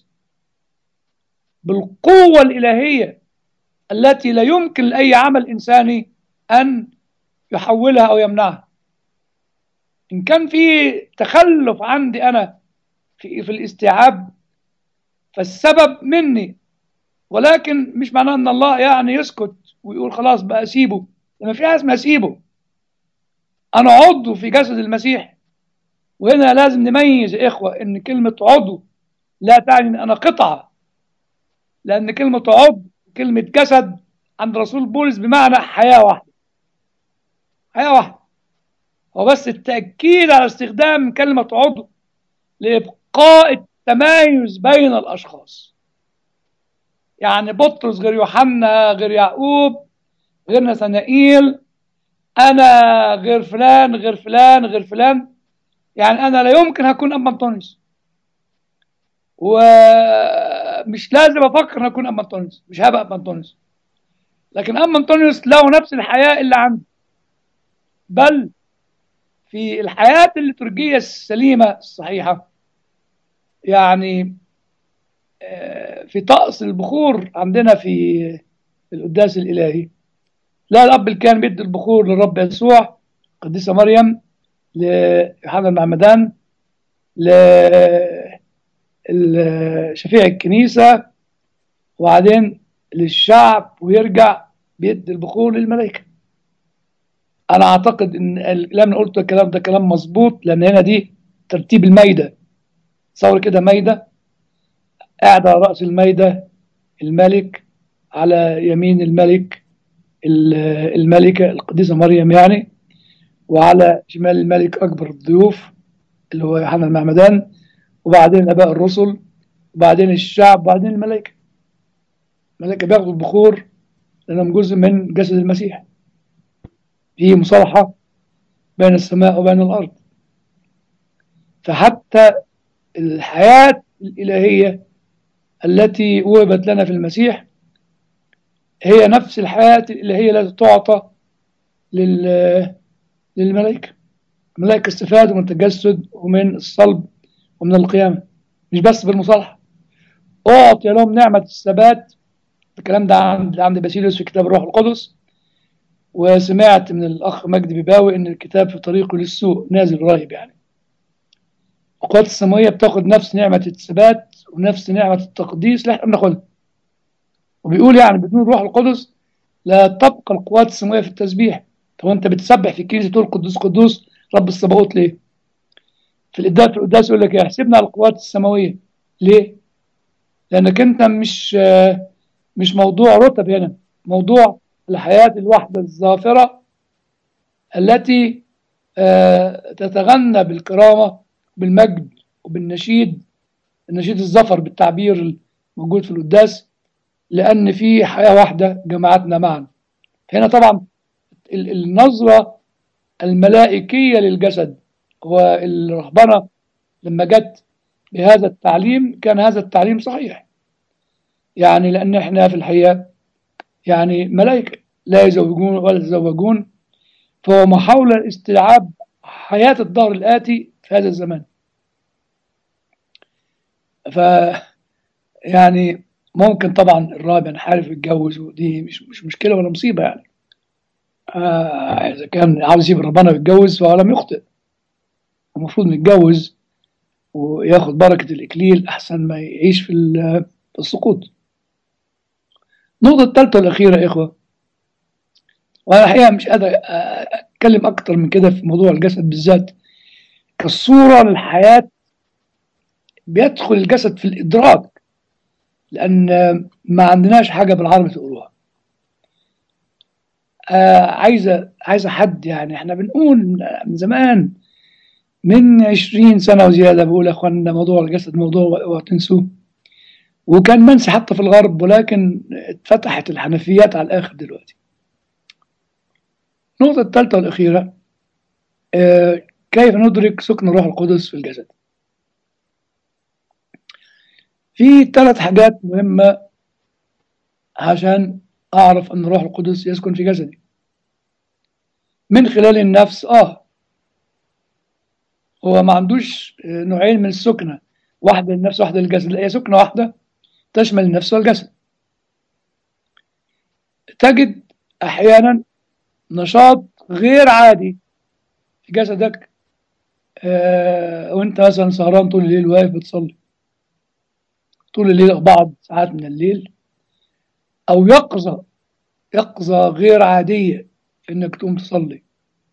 بالقوة الإلهية التي لا يمكن لأي عمل إنساني أن يحولها أو يمنعها إن كان في تخلف عندي أنا في, في الاستيعاب فالسبب مني ولكن مش معناه أن الله يعني يسكت ويقول خلاص بقى أسيبه لما في اسم أسيبه أنا عضو في جسد المسيح وهنا لازم نميز يا إخوة إن كلمة عضو لا تعني إن أنا قطعة لأن كلمة عضو كلمة جسد عند رسول بولس بمعنى حياة واحدة حياة واحدة هو بس التأكيد على استخدام كلمة عضو لإبقاء التمايز بين الأشخاص يعني بطرس غير يوحنا غير يعقوب غير نثنائيل أنا غير فلان غير فلان غير فلان يعني أنا لا يمكن هكون أما أنطونيوس ومش لازم أفكر أن أكون أما أنطونيوس مش هبقى أما أنطونيوس لكن أما أنطونيوس له نفس الحياة اللي عندي بل في الحياة الليتورجية السليمة الصحيحة يعني في طقس البخور عندنا في القداس الإلهي لا الأب اللي كان بيدي البخور للرب يسوع قديسة مريم ليوحنا المعمدان لشفيع الكنيسة وبعدين للشعب ويرجع بيدي البخور للملائكة أنا أعتقد إن الكلام اللي قلته الكلام ده كلام مظبوط لأن هنا دي ترتيب المايدة تصور كده مايدة قاعد على رأس المايدة الملك على يمين الملك الملكة القديسة مريم يعني وعلى شمال الملك أكبر الضيوف اللي هو يوحنا المعمدان وبعدين أباء الرسل وبعدين الشعب وبعدين الملائكة الملائكة بياخدوا البخور لأنهم جزء من جسد المسيح في مصالحة بين السماء وبين الأرض فحتى الحياة الإلهية التي وهبت لنا في المسيح هي نفس الحياة الإلهية التي تعطى لل... للملائكة الملائكة استفادوا من التجسد ومن الصلب ومن القيامة مش بس بالمصالحة أعطي لهم نعمة الثبات الكلام ده عند عند باسيليوس في كتاب الروح القدس وسمعت من الأخ مجدي بيباوي إن الكتاب في طريقه للسوق نازل قريب يعني القوات السماوية بتاخد نفس نعمة الثبات ونفس نعمة التقديس اللي احنا بناخدها وبيقول يعني بدون الروح القدس لا تبقى القوات السماوية في التسبيح طب انت بتسبح في الكنيسة تقول قدوس قدوس رب الصباوت ليه؟ في القداس في القداس يقول لك يحسبنا على القوات السماوية ليه؟ لأنك أنت مش مش موضوع رتب هنا موضوع الحياة الواحدة الظافرة التي تتغنى بالكرامة بالمجد وبالنشيد النشيد الظفر بالتعبير الموجود في القداس لأن في حياة واحدة جمعتنا معا هنا طبعا النظرة الملائكية للجسد والرهبنة لما جت بهذا التعليم كان هذا التعليم صحيح يعني لأن احنا في الحقيقة يعني ملائكة لا يزوجون ولا يتزوجون فهو محاولة استيعاب حياة الدهر الآتي في هذا الزمان ف يعني ممكن طبعا الراهب ينحرف يتجوز ودي مش مش مشكله ولا مصيبه يعني آه اذا كان عاوز يسيب ربنا ويتجوز فهو لم يخطئ المفروض يتجوز وياخد بركه الاكليل احسن ما يعيش في السقوط النقطه الثالثه والاخيره يا اخوه وانا الحقيقه مش قادر اتكلم اكتر من كده في موضوع الجسد بالذات كالصوره للحياه بيدخل الجسد في الادراك لان ما عندناش حاجه بالعربي تقولوها آه عايزه عايزه حد يعني احنا بنقول من زمان من عشرين سنه وزياده بقول يا اخوانا موضوع الجسد موضوع اوعوا تنسوه وكان منسي حتى في الغرب ولكن اتفتحت الحنفيات على الآخر دلوقتي النقطة الثالثة والأخيرة آه، كيف ندرك سكن الروح القدس في الجسد في ثلاث حاجات مهمة عشان أعرف أن الروح القدس يسكن في جسدي من خلال النفس آه هو ما عندوش آه، نوعين من السكنة واحدة للنفس واحدة للجسد لا هي سكنة واحدة تشمل النفس والجسد تجد أحيانا نشاط غير عادي في جسدك آه، وانت مثلا سهران طول الليل واقف بتصلي طول الليل بعض ساعات من الليل او يقظة يقظة غير عادية في انك تقوم تصلي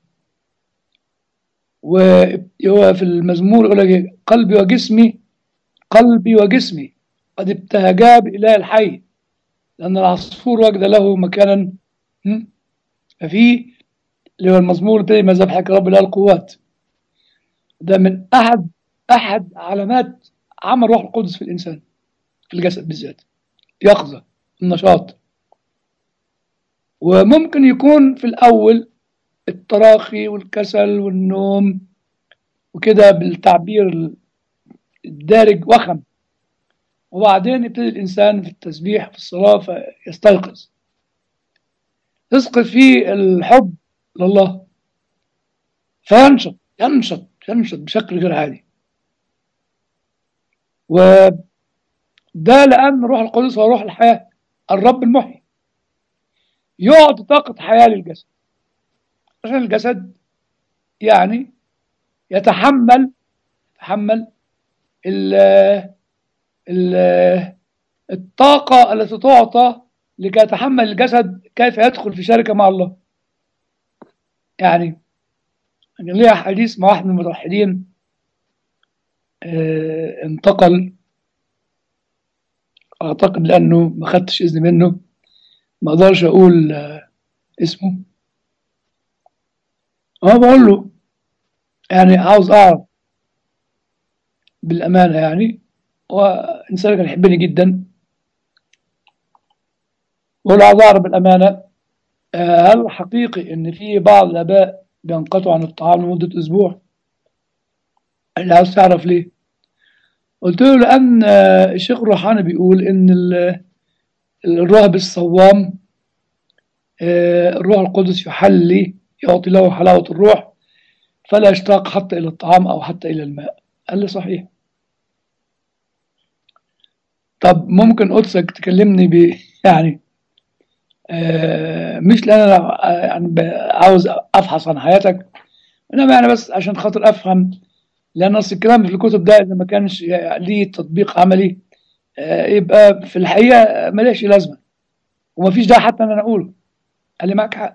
وهو في المزمور يقول لك قلبي وجسمي قلبي وجسمي قد ابتهجا بإله الحي لأن العصفور وجد له مكانا م? ففي اللي هو المزمور الثاني ما ذبحك رب إله القوات ده من أحد أحد علامات عمل روح القدس في الإنسان في الجسد بالذات يقظة النشاط وممكن يكون في الأول التراخي والكسل والنوم وكده بالتعبير الدارج وخم وبعدين يبتدي الإنسان في التسبيح في الصلاة فيستيقظ يسقط فيه الحب لله فينشط ينشط ينشط بشكل غير عادي وده لأن روح القدس هو روح الحياة الرب المحيي يعطي طاقة حياة للجسد عشان الجسد يعني يتحمل يتحمل ال ال الطاقة التي تعطى لكي يتحمل الجسد كيف يدخل في شركة مع الله يعني كان ليا حديث مع واحد من المتوحدين آه انتقل اعتقد لانه ما خدتش اذن منه ما اقدرش اقول آه اسمه انا بقول له يعني عاوز اعرف بالامانه يعني وانسان كان يحبني جدا بقول له عاوز اعرف بالامانه آه هل حقيقي ان في بعض الاباء بينقطعوا عن الطعام لمده اسبوع اللي عاوز تعرف ليه قلت له لان الشيخ الروحاني بيقول ان الراهب الصوام الروح القدس يحلي يعطي له حلاوة الروح فلا يشتاق حتى إلى الطعام أو حتى إلى الماء قال لي صحيح طب ممكن قدسك تكلمني ب يعني آه مش لأن أنا يعني عاوز أفحص عن حياتك إنما يعني بس عشان خاطر أفهم لأن أصل الكلام في الكتب ده إذا ما كانش ليه تطبيق عملي آه يبقى في الحقيقة ملهاش لازمة ومفيش داعي حتى إن أنا أقوله قال لي معك حق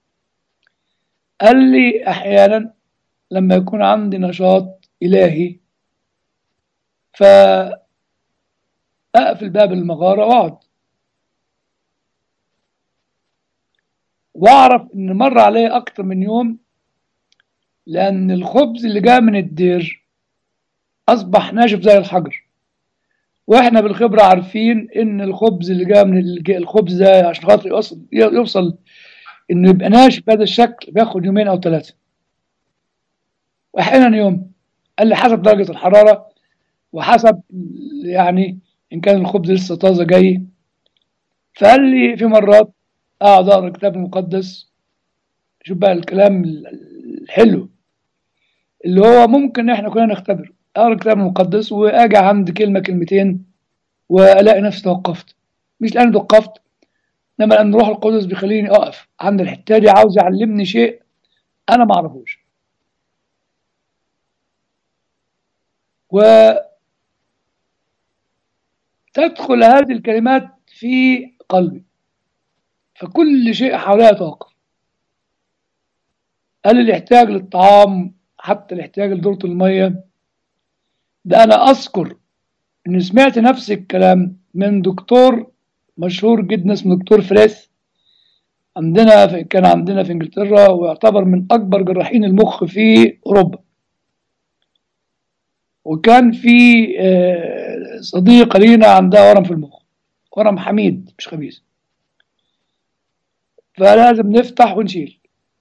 قال لي أحيانا لما يكون عندي نشاط إلهي فأقفل باب المغارة وأقعد وأعرف إن مر عليه أكتر من يوم لأن الخبز اللي جاء من الدير أصبح ناشف زي الحجر وإحنا بالخبرة عارفين إن الخبز اللي جاء من الخبز ده عشان خاطر يوصل يوصل إنه يبقى ناشف بهذا الشكل بياخد يومين أو ثلاثة وأحيانا يوم قال لي حسب درجة الحرارة وحسب يعني إن كان الخبز لسه طازة جاي فقال لي في مرات أقعد أقرأ الكتاب المقدس شوف بقى الكلام الحلو اللي هو ممكن إحنا كلنا نختبره أقرأ الكتاب المقدس وأجي عند كلمة كلمتين وألاقي نفسي توقفت مش لأني توقفت إنما لأن روح القدس بيخليني أقف عند الحتة دي عاوز يعلمني شيء أنا ما أعرفوش و تدخل هذه الكلمات في قلبي فكل شيء حواليها يتوقف قال الاحتياج للطعام حتى الاحتياج لدورة المية ده أنا أذكر إن سمعت نفس الكلام من دكتور مشهور جدا اسمه دكتور فريث عندنا في كان عندنا في انجلترا ويعتبر من اكبر جراحين المخ في اوروبا وكان في آه، صديقة لينا عندها ورم في المخ ورم حميد مش خبيث فلازم نفتح ونشيل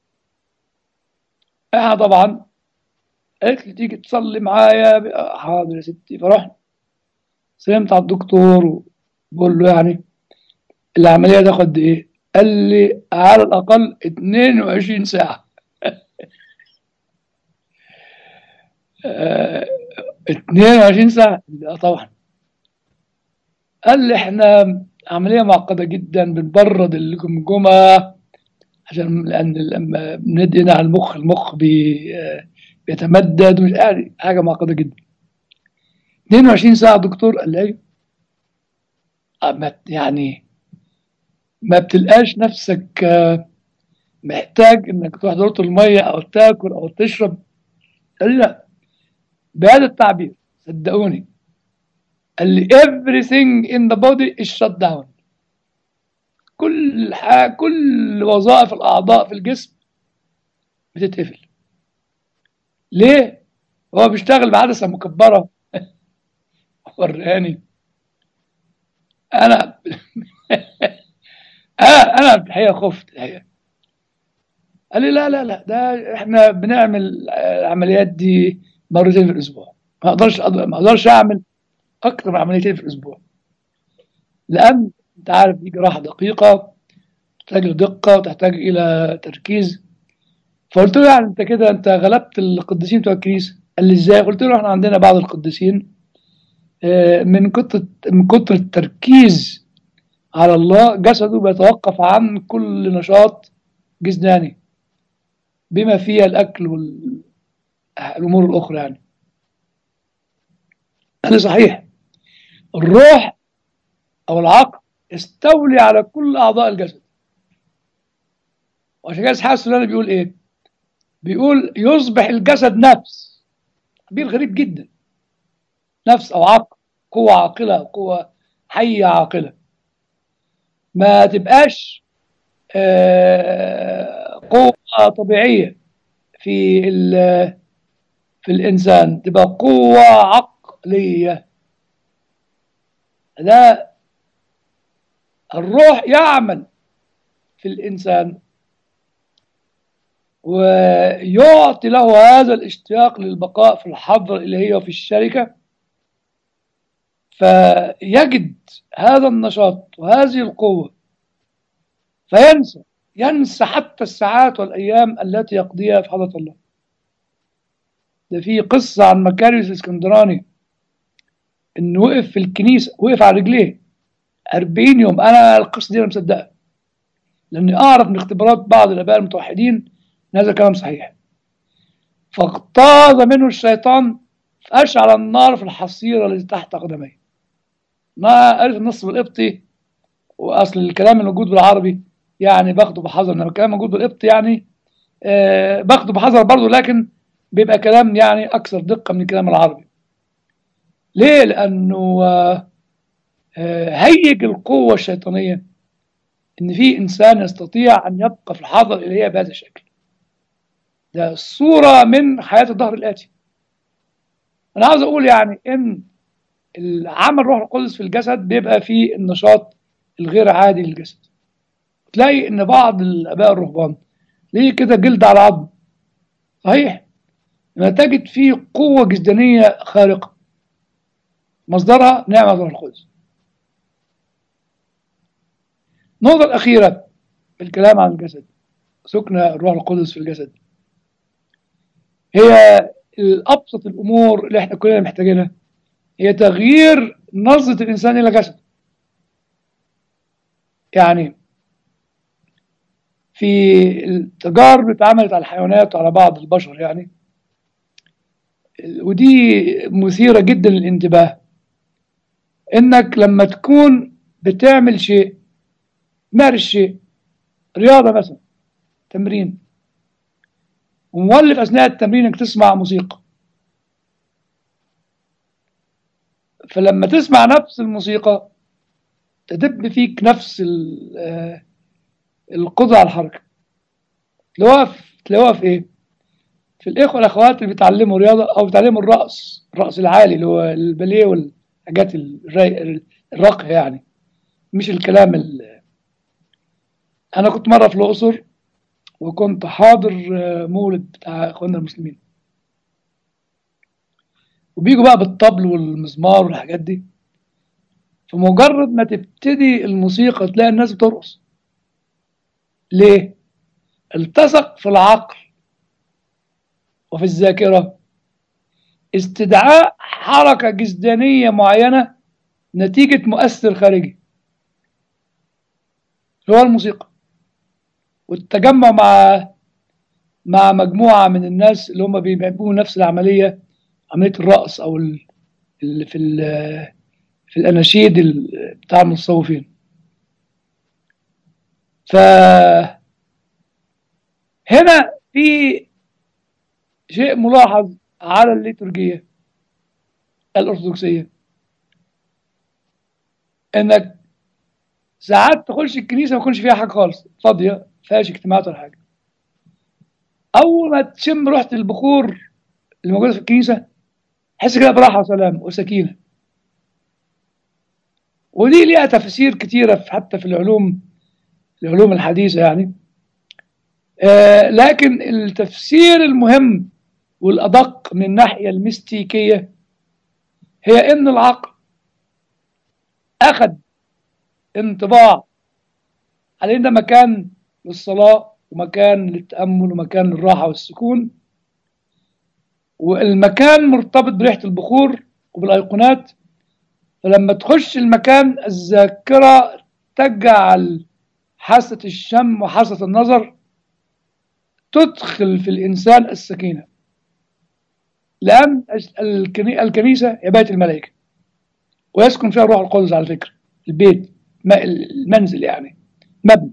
احنا طبعا قالت لي تيجي تصلي معايا ب- حاضر يا ستي فرحنا سلمت على الدكتور وبقول له يعني العملية تاخد قد ايه؟ قال لي على الأقل 22 ساعة آه، 22 ساعة لا طبعا قال لي احنا عملية معقدة جدا بنبرد الجمجمة عشان لأن لما بندهن على المخ المخ بي آه، بيتمدد ومش يعني حاجة معقدة جدا 22 ساعة دكتور قال لي أيوه آه، ما- يعني ما بتلقاش نفسك آه، محتاج انك تروح دورة المية او تاكل او تشرب قال لي لا بهذا التعبير صدقوني قال لي everything in the body is shut down كل حاجة كل وظائف الأعضاء في الجسم بتتقفل ليه؟ هو بيشتغل بعدسة مكبرة وراني أنا أنا أنا الحقيقة خفت الحقيقة قال لي لا لا لا ده احنا بنعمل العمليات دي مرتين في الاسبوع ما اقدرش ما اقدرش اعمل اكثر من عمليتين في الاسبوع لان انت عارف دي جراحه دقيقه تحتاج لدقه وتحتاج الى تركيز فقلت له يعني انت كده انت غلبت القديسين بتوع الكنيسه قال لي ازاي قلت له احنا عندنا بعض القديسين آه، من كتر من كتر التركيز على الله جسده بيتوقف عن كل نشاط جسداني بما فيها الاكل والامور الاخرى يعني هذا صحيح الروح او العقل يستولي على كل اعضاء الجسد وعشان كده اسحاق السلالي بيقول ايه بيقول يصبح الجسد نفس تعبير غريب جدا نفس او عقل قوة عاقلة قوة حية عاقلة ما تبقاش آه، قوة طبيعية في ال- في الإنسان تبقى قوة عقلية ده الروح يعمل في الإنسان ويعطي له هذا الاشتياق للبقاء في الحضرة الإلهية وفي الشركة فيجد هذا النشاط وهذه القوة فينسى ينسى حتى الساعات والأيام التي يقضيها في حضرة الله ده في قصة عن مكاريوس الاسكندراني إنه وقف في الكنيسة وقف على رجليه 40 يوم أنا القصة دي أنا مصدقها لأني أعرف من اختبارات بعض الآباء المتوحدين إن هذا كلام صحيح فاغتاظ منه الشيطان فأشعل النار في الحصيرة التي تحت قدميه ما عرف النص بالقبطي وأصل الكلام الموجود بالعربي يعني باخده بحذر انما الكلام موجود بالقبط يعني آه باخده بحذر برضه لكن بيبقى كلام يعني اكثر دقه من الكلام العربي ليه لانه آه آه هيج القوه الشيطانيه ان في انسان يستطيع ان يبقى في الحاضر الالهيه بهذا الشكل ده صوره من حياه الظهر الاتي انا عاوز اقول يعني ان العمل روح القدس في الجسد بيبقى فيه النشاط الغير عادي للجسد تلاقي ان بعض الاباء الرهبان ليه كده جلد على عظم صحيح لما تجد فيه قوة جسدانية خارقة مصدرها نعمة الروح القدس النقطة الأخيرة في الكلام عن الجسد سكن الروح القدس في الجسد هي الأبسط الأمور اللي احنا كلنا محتاجينها هي تغيير نظرة الإنسان إلى جسده يعني في التجارب اللي اتعملت على الحيوانات وعلى بعض البشر يعني ودي مثيرة جدا للانتباه انك لما تكون بتعمل شيء مارس شيء رياضة مثلا تمرين ومولف اثناء التمرين انك تسمع موسيقى فلما تسمع نفس الموسيقى تدب فيك نفس القدرة على الحركة تلاقوها في تلاقوها في ايه؟ في الإخوة والأخوات اللي بيتعلموا رياضة أو بيتعلموا الرقص الرقص العالي اللي هو الباليه والحاجات الراي- الراقية يعني مش الكلام ال... أنا كنت مرة في الأقصر وكنت حاضر آه، مولد بتاع إخواننا المسلمين وبيجوا بقى بالطبل والمزمار والحاجات دي فمجرد ما تبتدي الموسيقى تلاقي الناس بترقص ليه؟ التصق في العقل وفي الذاكرة استدعاء حركة جسدانية معينة نتيجة مؤثر خارجي هو الموسيقى والتجمع مع مع مجموعة من الناس اللي هم بيعملوا نفس العملية عملية الرقص أو ال- اللي في ال- في الأناشيد ال- بتاع المتصوفين ف هنا في شيء ملاحظ على الليتورجية الأرثوذكسية إنك ساعات تخش الكنيسة ما يكونش فيها حاجة خالص فاضية فيهاش اجتماعات ولا حاجة أول ما تشم ريحة البخور اللي موجودة في الكنيسة تحس كده براحة وسلام وسكينة ودي ليها تفاسير كتيرة في حتى في العلوم العلوم الحديثة يعني آه لكن التفسير المهم والأدق من الناحية الميستيكية هي إن العقل أخذ انطباع على إن ده مكان للصلاة ومكان للتأمل ومكان للراحة والسكون والمكان مرتبط بريحة البخور وبالأيقونات فلما تخش المكان الذاكرة تجعل حاسة الشم وحاسة النظر تدخل في الإنسان السكينة لأن الكني- الكنيسة هي بيت الملائكة ويسكن فيها الروح القدس على فكرة البيت ما- المنزل يعني مبنى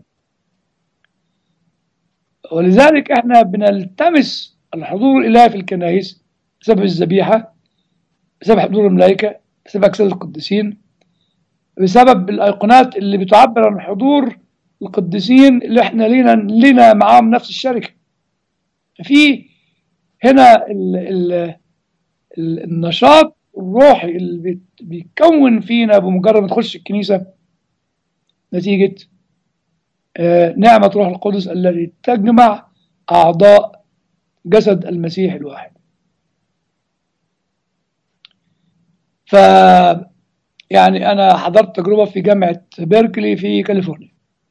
ولذلك احنا بنلتمس الحضور الالهي في الكنائس بسبب الذبيحه بسبب حضور الملائكه بسبب اجساد القديسين بسبب الايقونات اللي بتعبر عن حضور القديسين اللي احنا لينا لينا معاهم نفس الشركه في هنا ال ال ال النشاط الروحي اللي بيت- بيكون فينا بمجرد ما تخش الكنيسه نتيجه آه، نعمة روح القدس التي تجمع أعضاء جسد المسيح الواحد ف يعني أنا حضرت تجربة في جامعة بيركلي في كاليفورنيا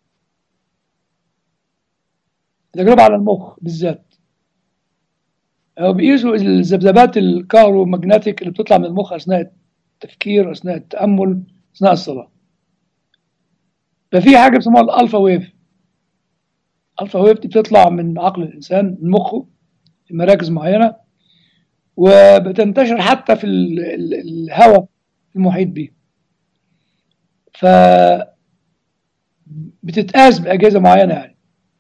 تجربة على المخ بالذات هو بيقيسوا الذبذبات الكهرومagnetic اللي بتطلع من المخ أثناء التفكير أثناء التأمل أثناء الصلاة ففي حاجة بيسموها الألفا ويف الألفا ويف دي بتطلع من عقل الإنسان من مخه في مراكز معينة وبتنتشر حتى في ال- ال- الهواء المحيط به ف بتتقاس بأجهزة معينة يعني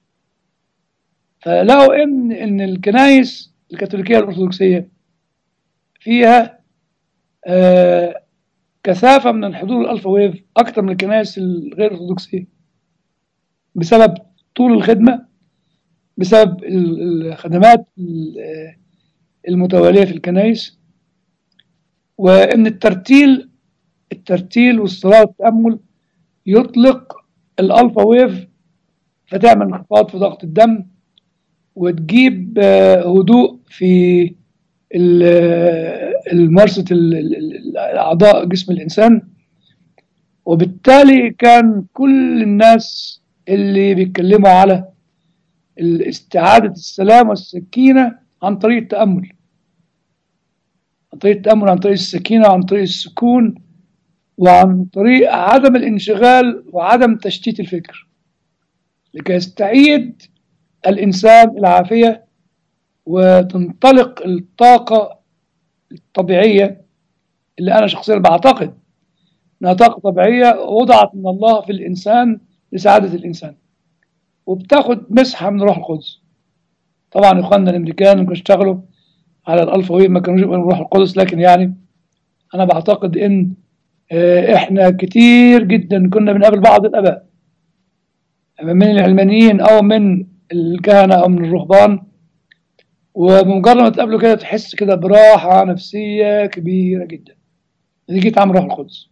فلقوا إن إن الكنائس الكاثوليكية الأرثوذكسية فيها آه، كثافة من الحضور الألفا ويف أكثر من الكنائس الغير أرثوذكسية بسبب طول الخدمة بسبب ال- الخدمات ال- المتوالية في الكنائس وإن الترتيل الترتيل والصلاة والتأمل يطلق الألفا ويف فتعمل انخفاض في ضغط الدم وتجيب آه، هدوء في ال- الممارسة ال- ال- ال- أعضاء جسم الإنسان وبالتالي كان كل الناس اللي بيتكلموا على استعادة السلام والسكينة عن طريق التأمل عن طريق التأمل عن طريق السكينة عن طريق السكون وعن طريق عدم الانشغال وعدم تشتيت الفكر لكي يستعيد الإنسان العافية وتنطلق الطاقة الطبيعية اللي أنا شخصيا بعتقد إنها طاقة طبيعية وضعت من الله في الإنسان لسعادة الإنسان وبتاخد مسحة من روح القدس طبعا إخواننا الأمريكان اللي اشتغلوا على الألفا ويف ما كانوش يقولوا روح القدس لكن يعني أنا بعتقد إن آه، إحنا كتير جدا كنا بنقابل بعض الآباء من العلمانيين أو من الكهنة أو من الرهبان وبمجرد ما تقابله كده تحس كده براحة نفسية كبيرة جدا نتيجة عمل روح القدس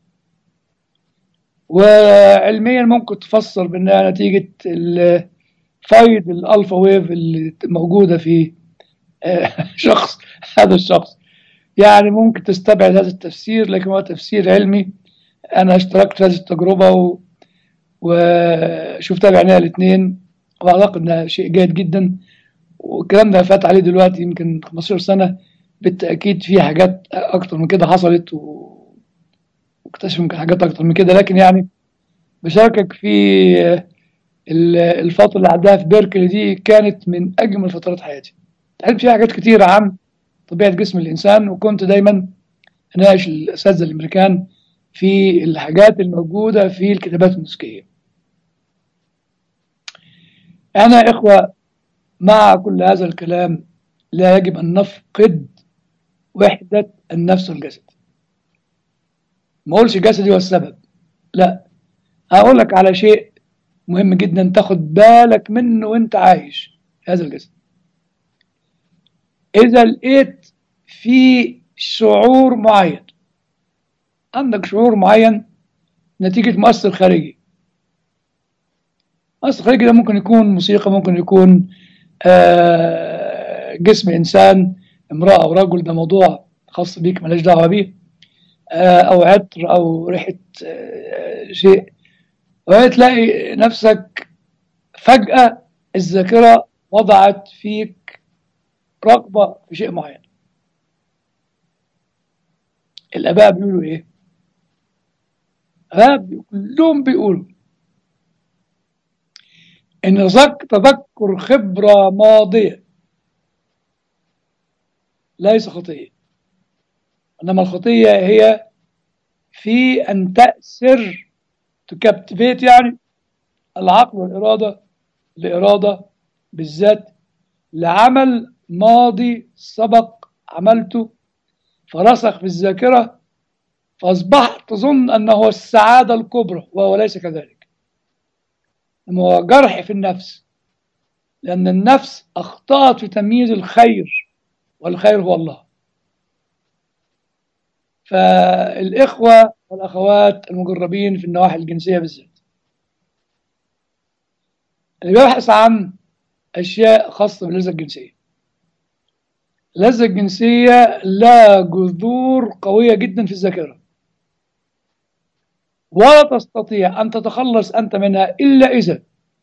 وعلميا ممكن تفسر بأنها نتيجة فايد الألفا ويف اللي موجودة في شخص هذا الشخص يعني ممكن تستبعد هذا التفسير لكن هو تفسير علمي أنا اشتركت في هذه التجربة و... وشفتها بعناية الاثنين وأعتقد أنها شيء جيد جدا والكلام ده فات عليه دلوقتي يمكن 15 سنة بالتأكيد في حاجات أكتر من كده حصلت و... واكتشف يمكن حاجات أكتر من كده لكن يعني بشاركك في الفترة اللي عدها في بيركلي دي كانت من أجمل فترات حياتي تعلمت فيها حاجات كتيرة عن طبيعة جسم الإنسان وكنت دايما أناقش الأساتذة الأمريكان في الحاجات الموجودة في الكتابات النسكية أنا إخوة مع كل هذا الكلام لا يجب أن نفقد وحدة النفس والجسد ما أقولش جسدي هو السبب لا هقول لك على شيء مهم جدا تاخد بالك منه وانت عايش هذا الجسد إذا لقيت في شعور معين عندك شعور معين نتيجة مؤثر خارجي مؤثر خارجي ده ممكن يكون موسيقى ممكن يكون آه جسم إنسان امرأة أو رجل ده موضوع خاص بيك ملاش دعوة بيه آه أو عطر أو ريحة آه شيء وتلاقي نفسك فجأة الذاكرة وضعت فيك رغبة في شيء معين الآباء بيقولوا إيه؟ الآباء كلهم بيقولوا إن تذكر خبرة ماضية ليس خطية إنما الخطية هي في أن تأسر تكابتفيت يعني العقل والإرادة الإرادة بالذات لعمل ماضي سبق عملته فرسخ في الذاكرة فأصبحت تظن أنه هو السعادة الكبرى وهو ليس كذلك هو جرح في النفس لأن النفس أخطأت في تمييز الخير والخير هو الله فالإخوة والأخوات المجربين في النواحي الجنسية بالذات اللي بيبحث عن أشياء خاصة باللذة الجنسية اللذة الجنسية لها جذور قوية جدا في الذاكرة ولا تستطيع أن تتخلص أنت منها إلا إذا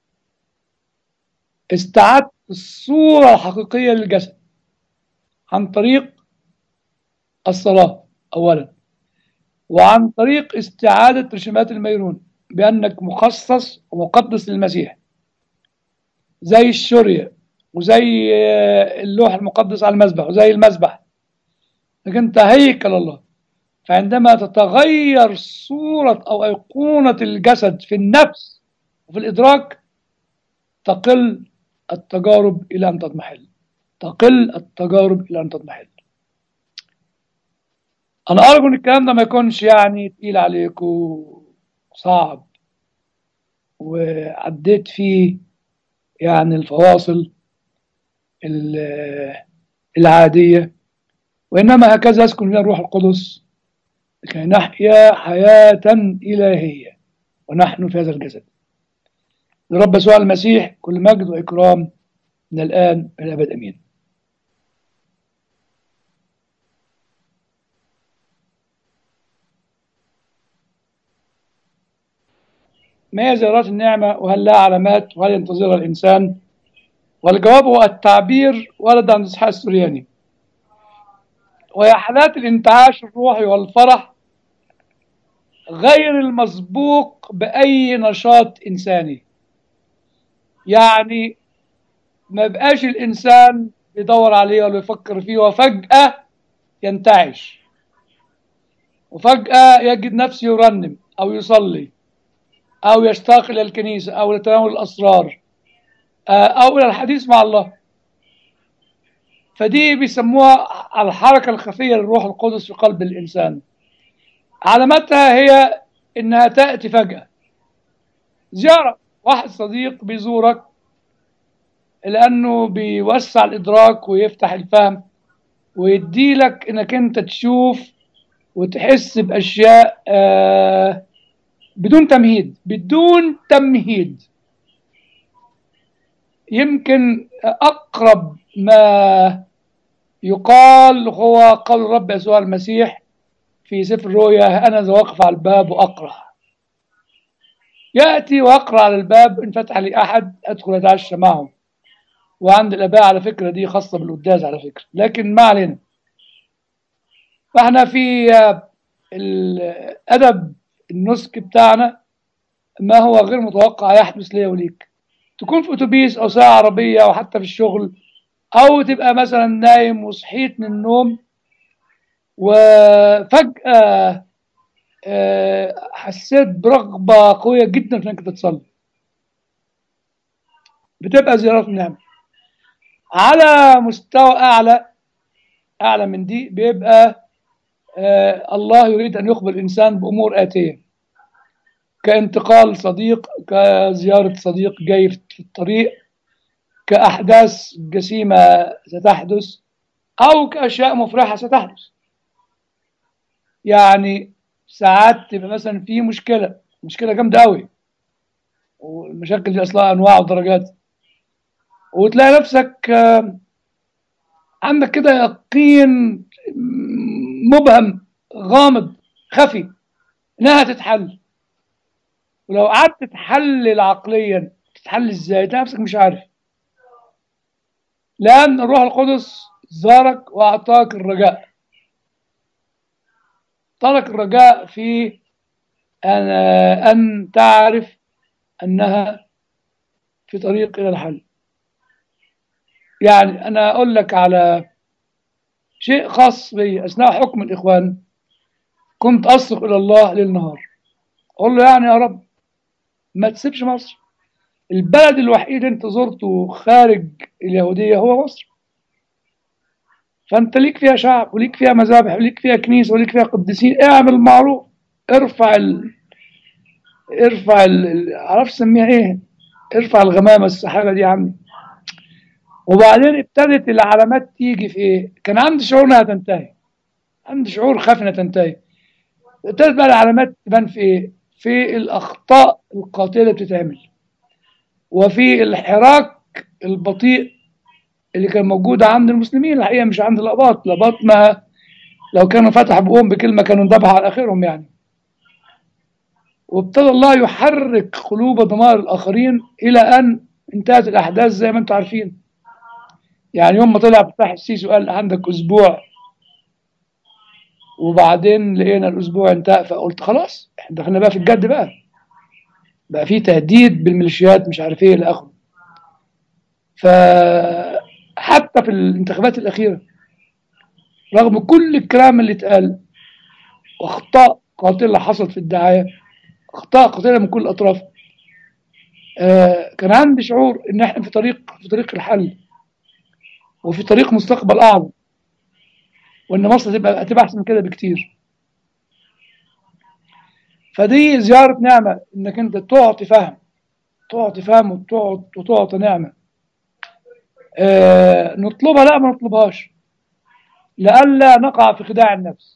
استعدت الصورة الحقيقية للجسد عن طريق الصلاة أولا وعن طريق استعادة رشمات الميرون بأنك مخصص ومقدس للمسيح زي الشرية وزي اللوح المقدس على المذبح وزي المذبح لكن انت هيكل الله فعندما تتغير صورة أو أيقونة الجسد في النفس وفي الإدراك تقل التجارب إلى أن تضمحل تقل التجارب إلى أن تضمحل أنا أرجو إن الكلام ده ما يكونش يعني تقيل عليك وصعب وعديت فيه يعني الفواصل العادية وإنما هكذا يسكن فينا الروح القدس لكي نحيا حياة إلهية ونحن في هذا الجسد لرب يسوع المسيح كل مجد وإكرام من الآن إلى الأبد أمين ما هي زيارات النعمة وهل لها علامات وهل ينتظرها الإنسان والجواب هو التعبير ورد عن إسحاق السورياني وهي حالات الانتعاش الروحي والفرح غير المسبوق بأي نشاط إنساني يعني ما بقاش الإنسان يدور عليه ولا يفكر فيه وفجأة ينتعش وفجأة يجد نفسه يرنم أو يصلي أو يشتاق إلى الكنيسة أو لتناول الأسرار أو إلى الحديث مع الله فدي بيسموها الحركة الخفية للروح القدس في قلب الإنسان علامتها هي إنها تأتي فجأة زيارة واحد صديق بيزورك لأنه بيوسع الإدراك ويفتح الفهم ويديلك إنك أنت تشوف وتحس بأشياء آه بدون تمهيد بدون تمهيد يمكن أقرب ما يقال هو قول الرب يسوع المسيح في سفر الرؤيا أنا ذا واقف على الباب وأقرأ يأتي وأقرأ على الباب إن فتح لي أحد أدخل أتعشى معهم وعند الآباء على فكرة دي خاصة بالقداس على فكرة لكن ما علينا فاحنا في الأدب النسك بتاعنا ما هو غير متوقع يحدث لي وليك تكون في أتوبيس أو ساعة عربية أو حتى في الشغل أو تبقى مثلا نايم وصحيت من النوم وفجأة حسيت برغبة قوية جدا في انك تصلي بتبقى زيارات النعمة على مستوى أعلى أعلى من دي بيبقى آه الله يريد أن يخبر الإنسان بأمور آتية كانتقال صديق كزيارة صديق جاي في الطريق كأحداث جسيمة ستحدث أو كأشياء مفرحة ستحدث يعني ساعات تبقى مثلا في مشكلة مشكلة جامدة أوي والمشاكل دي أصلها أنواع ودرجات وتلاقي نفسك عندك كده يقين مبهم غامض خفي انها تتحل ولو قعدت تحلل عقليا تتحل ازاي تلاقي نفسك مش عارف لان الروح القدس زارك واعطاك الرجاء اعطاك الرجاء في أن, أن تعرف أنها في طريق إلى الحل يعني أنا أقول لك على شيء خاص بي أثناء حكم الإخوان كنت أصرخ إلى الله ليل نهار أقول له يعني يا رب ما تسيبش مصر البلد الوحيد أنت زرته خارج اليهودية هو مصر فأنت ليك فيها شعب وليك فيها مذابح وليك فيها كنيسة وليك فيها قديسين اعمل معروف ارفع ال... ارفع ال... عرفت تسميها ايه ارفع الغمامة السحابة دي يا عمي وبعدين ابتدت العلامات تيجي في ايه كان عندي شعور انها تنتهي عندي شعور خاف انها تنتهي ابتدت بقى العلامات تبان في ايه في الاخطاء القاتلة اللي بتتعمل وفي الحراك البطيء اللي كان موجود عند المسلمين الحقيقة مش عند الأباط الأباط ما لو كانوا فتحوا بقهم بكلمة كانوا انذبحوا على آخرهم يعني وابتدى الله يحرك قلوب ضمائر الآخرين إلى أن انتهت الأحداث زي ما أنتم عارفين يعني يوم ما طلع فتح السيسي وقال عندك أسبوع وبعدين لقينا الأسبوع انتهى فقلت خلاص احنا دخلنا بقى في الجد بقى بقى في تهديد بالميليشيات مش عارف ايه إلى آخره فحتى في الانتخابات الأخيرة رغم كل الكلام اللي اتقال واخطاء قاتله حصلت في الدعايه اخطاء قاتله من كل الاطراف آه كان عندي شعور ان احنا في طريق في طريق الحل وفي طريق مستقبل اعظم وان مصر تبقى هتبقى احسن من كده بكتير فدي زياره نعمه انك انت تعطي فهم تعطي فهم وتعطي وتعطي نعمه آه نطلبها لا ما نطلبهاش لئلا نقع في خداع النفس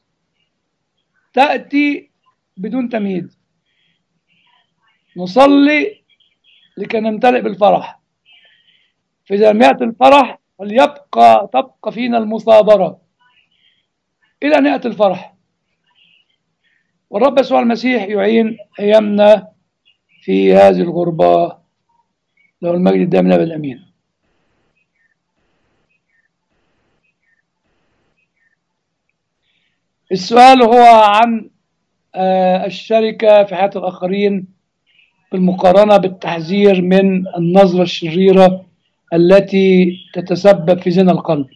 تأتي بدون تمهيد نصلي لكي نمتلئ بالفرح فإذا لم يأتي الفرح فليبقى تبقى فينا المصابرة إلى أن يأتي الفرح والرب يسوع المسيح يعين أيامنا في هذه الغربة له المجد الدائم الأبد الأمين السؤال هو عن الشركة في حياة الآخرين بالمقارنة بالتحذير من النظرة الشريرة التي تتسبب في زنا القلب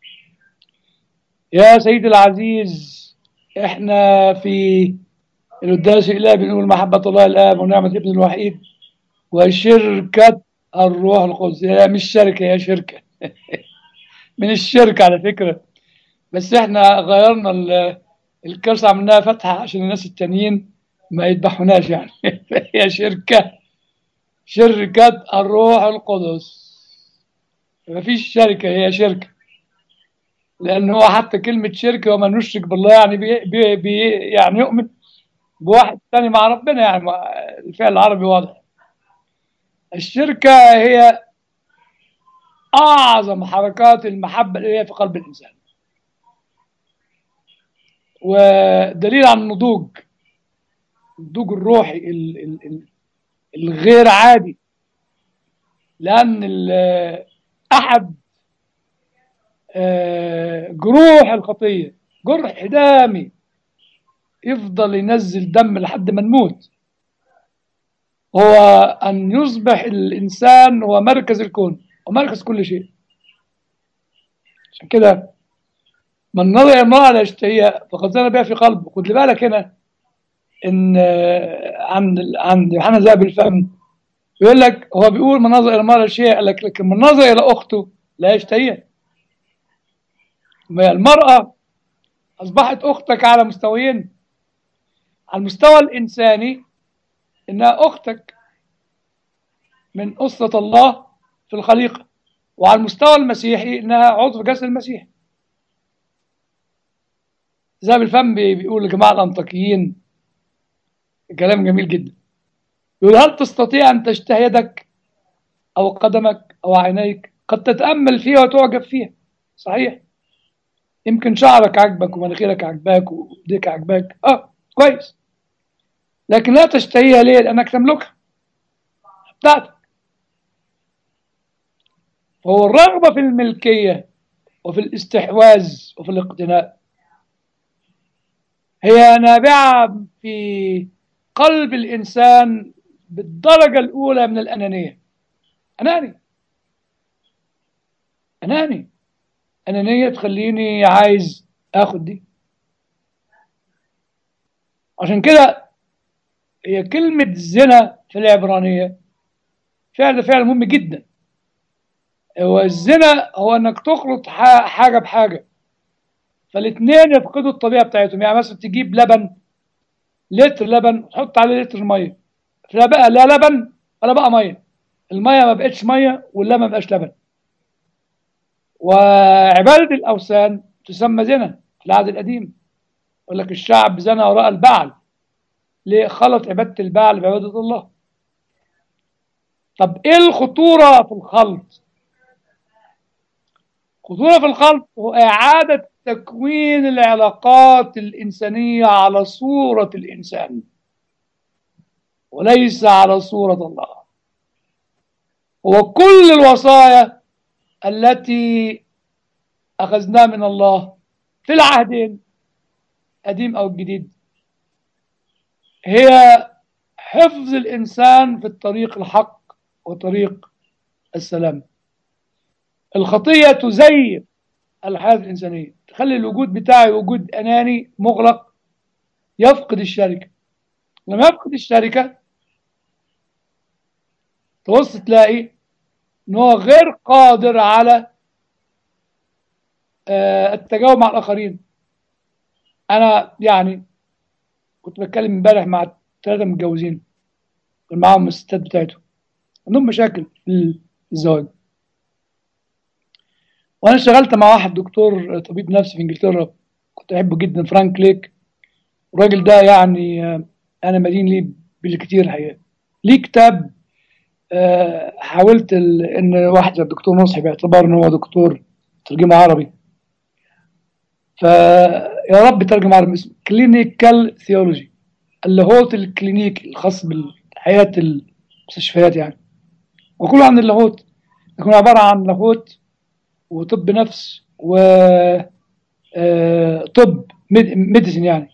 يا سيدي العزيز احنا في القداس الإله بنقول محبة الله الآب ونعمة الابن الوحيد وشركة الروح القدس لا مش شركة هي شركة من الشركة على فكرة بس احنا غيرنا الكرسي عملناها فتحة عشان الناس التانيين ما يذبحوناش يعني هي شركة شركة الروح القدس مفيش شركة هي شركة لأن هو حتى كلمة شركة ومن يشرك بالله يعني بي بي بي يعني يؤمن بواحد تاني مع ربنا يعني مع- الفعل العربي واضح الشركة هي أعظم حركات المحبة اللي هي في قلب الإنسان ودليل على النضوج النضوج الروحي ال- ال- ال- الغير عادي لأن ال- أحد آه، جروح الخطية جرح دامي يفضل ينزل دم لحد ما نموت هو أن يصبح الإنسان هو مركز الكون ومركز كل شيء عشان كده من نظر امرأة لا يشتهيها فقد زنى بها في قلبه خد بالك هنا إن آه، عند عند يوحنا ذهب الفم يقول لك هو بيقول من نظر إلى امرأة لا يشتهيها قال لك لكن من نظر إلى أخته لا يشتهيها ما هي المرأة أصبحت أختك على مستويين على المستوى الإنساني إنها أختك من أسرة الله في الخليقة وعلى المستوى المسيحي إنها عضو في جسد المسيح زي بالفم بي- بيقول لجماعة الأنطاكيين كلام جميل جدا يقول هل تستطيع أن تشتهي يدك أو قدمك أو عينيك قد تتأمل فيها وتعجب فيها صحيح يمكن شعرك عجبك ومناخيرك عجباك وايديك عجباك اه كويس لكن لا تشتهيها ليه لانك تملكها بتاعتك فهو الرغبة في الملكية وفي الاستحواذ وفي الاقتناء هي نابعة في قلب الإنسان بالدرجة الأولى من الأنانية أناني أناني أنانية تخليني عايز آخد دي عشان كده هي كلمة زنا في العبرانية فعل ده فعل مهم جدا هو الزنا هو انك تخلط ح- حاجة بحاجة فالاثنين يفقدوا الطبيعة بتاعتهم يعني مثلا تجيب لبن لتر لبن تحط عليه لتر مية فلا بقى لا لبن ولا بقى مية المية ما بقتش مية واللبن ما بقاش لبن وعبادة الأوثان تسمى زنا في العهد القديم يقول لك الشعب زنى وراء البعل ليه خلط عبادة البعل بعبادة الله طب ايه الخطورة في الخلط خطورة في الخلط هو إعادة تكوين العلاقات الإنسانية على صورة الإنسان وليس على صورة الله هو كل الوصايا التي أخذناها من الله في العهدين قديم أو الجديد هي حفظ الإنسان في الطريق الحق وطريق السلام الخطية تزيف الحياة الإنسانية تخلي الوجود بتاعي وجود أناني مغلق يفقد الشركة لما يفقد الشركة تبص تلاقي إن هو غير قادر على آه، التجاوب مع الآخرين أنا يعني كنت بتكلم امبارح مع ثلاثة متجوزين كان معاهم الستات بتاعتهم عندهم مشاكل في الزواج وانا اشتغلت مع واحد دكتور طبيب نفسي في انجلترا كنت احبه جدا فرانك ليك الراجل ده يعني آه، انا مدين ليه بالكتير الحقيقه ليه كتاب آه، حاولت ال- ان واحد زي الدكتور نصحي باعتبار ان هو دكتور ترجمه عربي فيا رب ترجم عربي اسمه كلينيكال ثيولوجي اللاهوت الكلينيكي الخاص بالحياه المستشفيات يعني وكله عن اللاهوت يكون عباره عن لاهوت وطب نفس و آه، طب ميديسن يعني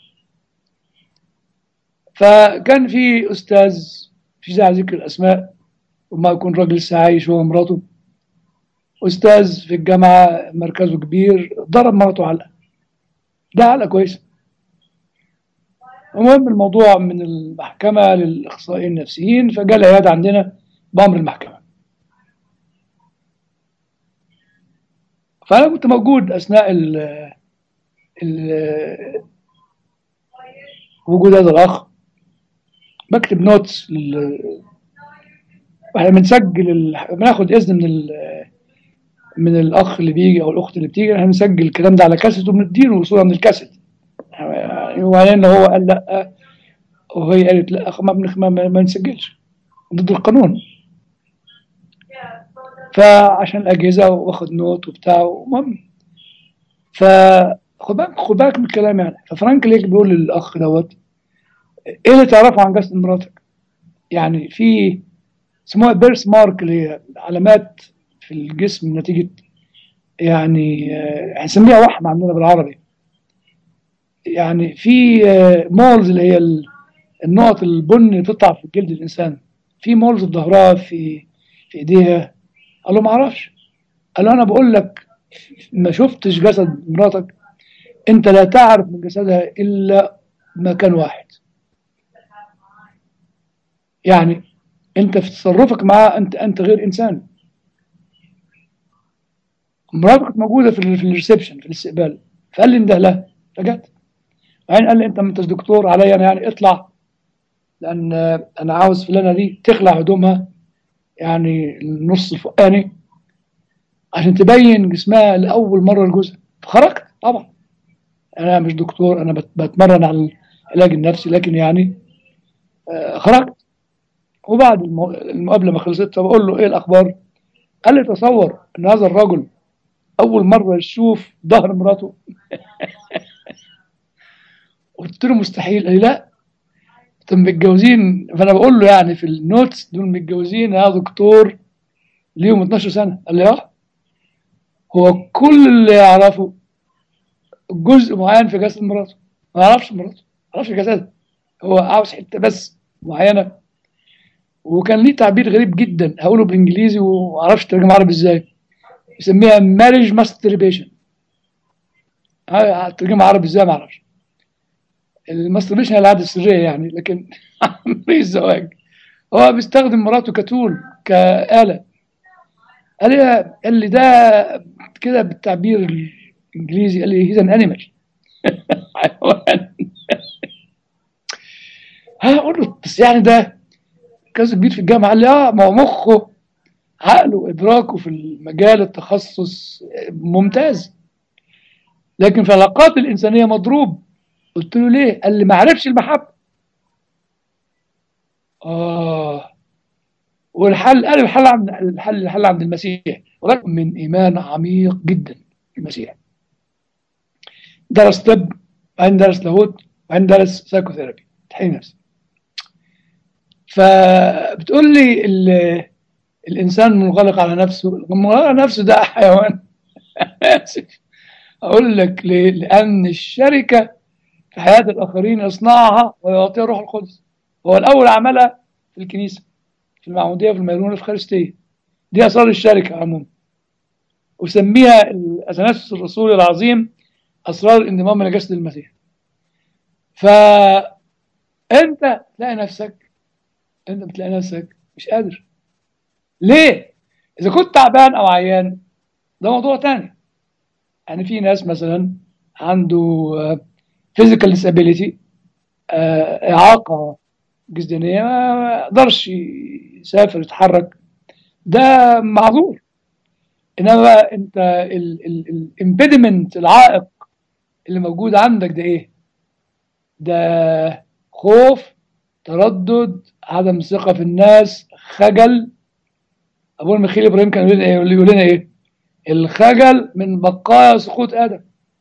فكان في استاذ في داعي ذكر الاسماء وما يكون راجل لسه عايش هو ومراته استاذ في الجامعه مركزه كبير ضرب مراته علقه ده علقه كويسه المهم الموضوع من المحكمه للاخصائيين النفسيين فجاء العياده عندنا بامر المحكمه فانا كنت موجود اثناء ال ال وجود هذا الاخ بكتب نوتس لل... احنا بنسجل ال... بناخد اذن من ال... من الاخ اللي بيجي او الاخت اللي بتيجي احنا بنسجل الكلام ده على كاسيت وبنديله صوره من الكاسيت يعني وبعدين هو قال لا وهي قالت لا ما, بنخ- ما, ما ما نسجلش ضد القانون فعشان الاجهزه واخد نوت وبتاع المهم ف خد بالك خد بالك من الكلام يعني ففرانك ليك بيقول للاخ دوت ايه اللي تعرفه عن جسد مراتك؟ يعني في اسمها بيرس مارك اللي هي علامات في الجسم نتيجه يعني آه، هنسميها وحم عندنا بالعربي يعني في مولز اللي هي ال- النقط البن اللي بتطلع في جلد الانسان في مولز في ظهرها في في ايديها قال له ما اعرفش قال له انا بقول لك ما شفتش جسد مراتك انت لا تعرف من جسدها الا مكان واحد يعني انت في تصرفك معها انت انت غير انسان مراتك كانت موجوده في ال- في الريسبشن في الاستقبال فقال لي انده لها فجت بعدين قال لي انت ما انتش دكتور عليا انا يعني اطلع لان آه، انا عاوز فلانه دي تخلع هدومها يعني النص الفوقاني عشان تبين جسمها لاول مره لجوزها فخرجت طبعا انا مش دكتور انا بت- بتمرن على العلاج النفسي لكن يعني آه، خرجت وبعد المو- المقابله ما خلصت فبقول له ايه الاخبار قال لي تصور ان هذا الرجل اول مره يشوف ظهر مراته قلت له مستحيل قال لي لا انتم متجوزين فانا بقول له يعني في النوتس دول متجوزين يا دكتور ليهم 12 سنه قال لي اه هو كل اللي يعرفه جزء معين في جسد مراته ما يعرفش مراته ما يعرفش جسدها هو عاوز حته بس معينه وكان ليه تعبير غريب جدا هقوله بالانجليزي وما اعرفش ترجمه عربي ازاي يسميها ماريج ماستربيشن ترجمه عربي ازاي ما اعرفش الماستربيشن هي العاده السريه يعني لكن عمليه الزواج هو بيستخدم مراته كتول كآلة قال لي قال لي ده كده بالتعبير الانجليزي قال لي هيز ان انيمال حيوان هقول له بس يعني ده كذا كبير في الجامعه قال لي اه ما هو مخه عقله وادراكه في المجال التخصص ممتاز لكن في العلاقات الانسانيه مضروب قلت له ليه؟ قال لي ما عرفش المحبه اه والحل قال الحل عند الحل الحل عند المسيح ولكن من ايمان عميق جدا في المسيح درس طب وبعدين درس لاهوت وبعدين درس سايكوثيرابي تحيي نفسي فبتقول لي ال- الانسان منغلق على نفسه المنغلق على نفسه ده حيوان اسف اقول لك ليه؟ لان الشركه في حياه الاخرين يصنعها ويعطيها الروح القدس هو الاول عملها في الكنيسه في المعموديه في الميرون الافخارستيه دي اسرار الشركه عموما وسميها اثناسيوس الرسول العظيم اسرار الانضمام الى جسد المسيح فانت تلاقي نفسك انت بتلاقي نفسك مش قادر ليه اذا كنت تعبان او عيان ده موضوع تاني يعني في ناس مثلا عنده فيزيكال ديسابيليتي اعاقه جسدانيه ما يقدرش يسافر يتحرك ده معذور انما انت الامبيدمنت العائق اللي موجود عندك ده ايه ده خوف تردد عدم ثقه في الناس خجل ابونا ميخيل ابراهيم كان يقول لنا ايه يقول لنا ايه الخجل من بقايا سقوط ادم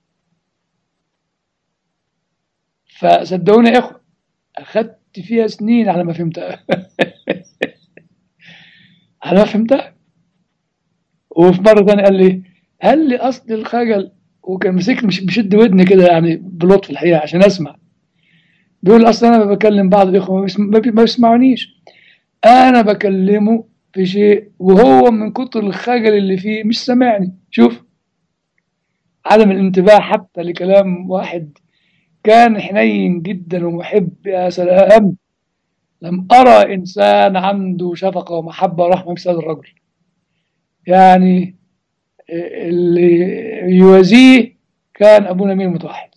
فصدقوني يا اخوه اخدت فيها سنين على ما فهمتها على ما فهمتها وفي مره ثانيه قال لي قال لي اصل الخجل وكان مسكني مش بشد ودني كده يعني بلطف الحقيقه عشان اسمع بيقول اصل انا بكلم بعض الاخوه ما بيسم- ما بي- ما بيسمعونيش انا بكلمه في شيء وهو من كتر الخجل اللي فيه مش سامعني شوف عدم الانتباه حتى لكلام واحد كان حنين جدا ومحب يا سلام لم أرى إنسان عنده شفقة ومحبة ورحمة مثل هذا الرجل يعني اللي يوازيه كان أبونا مين المتوحد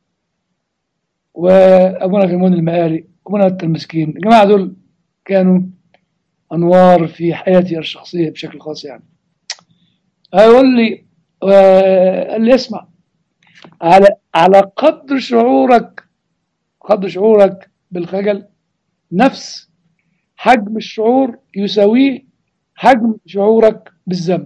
وأبونا فيمون المآري أبونا المسكين الجماعة دول كانوا أنوار في حياتي الشخصية بشكل خاص يعني هيقول لي آه، قال لي اسمع على على قدر شعورك قدر شعورك بالخجل نفس حجم الشعور يساويه حجم شعورك بالذنب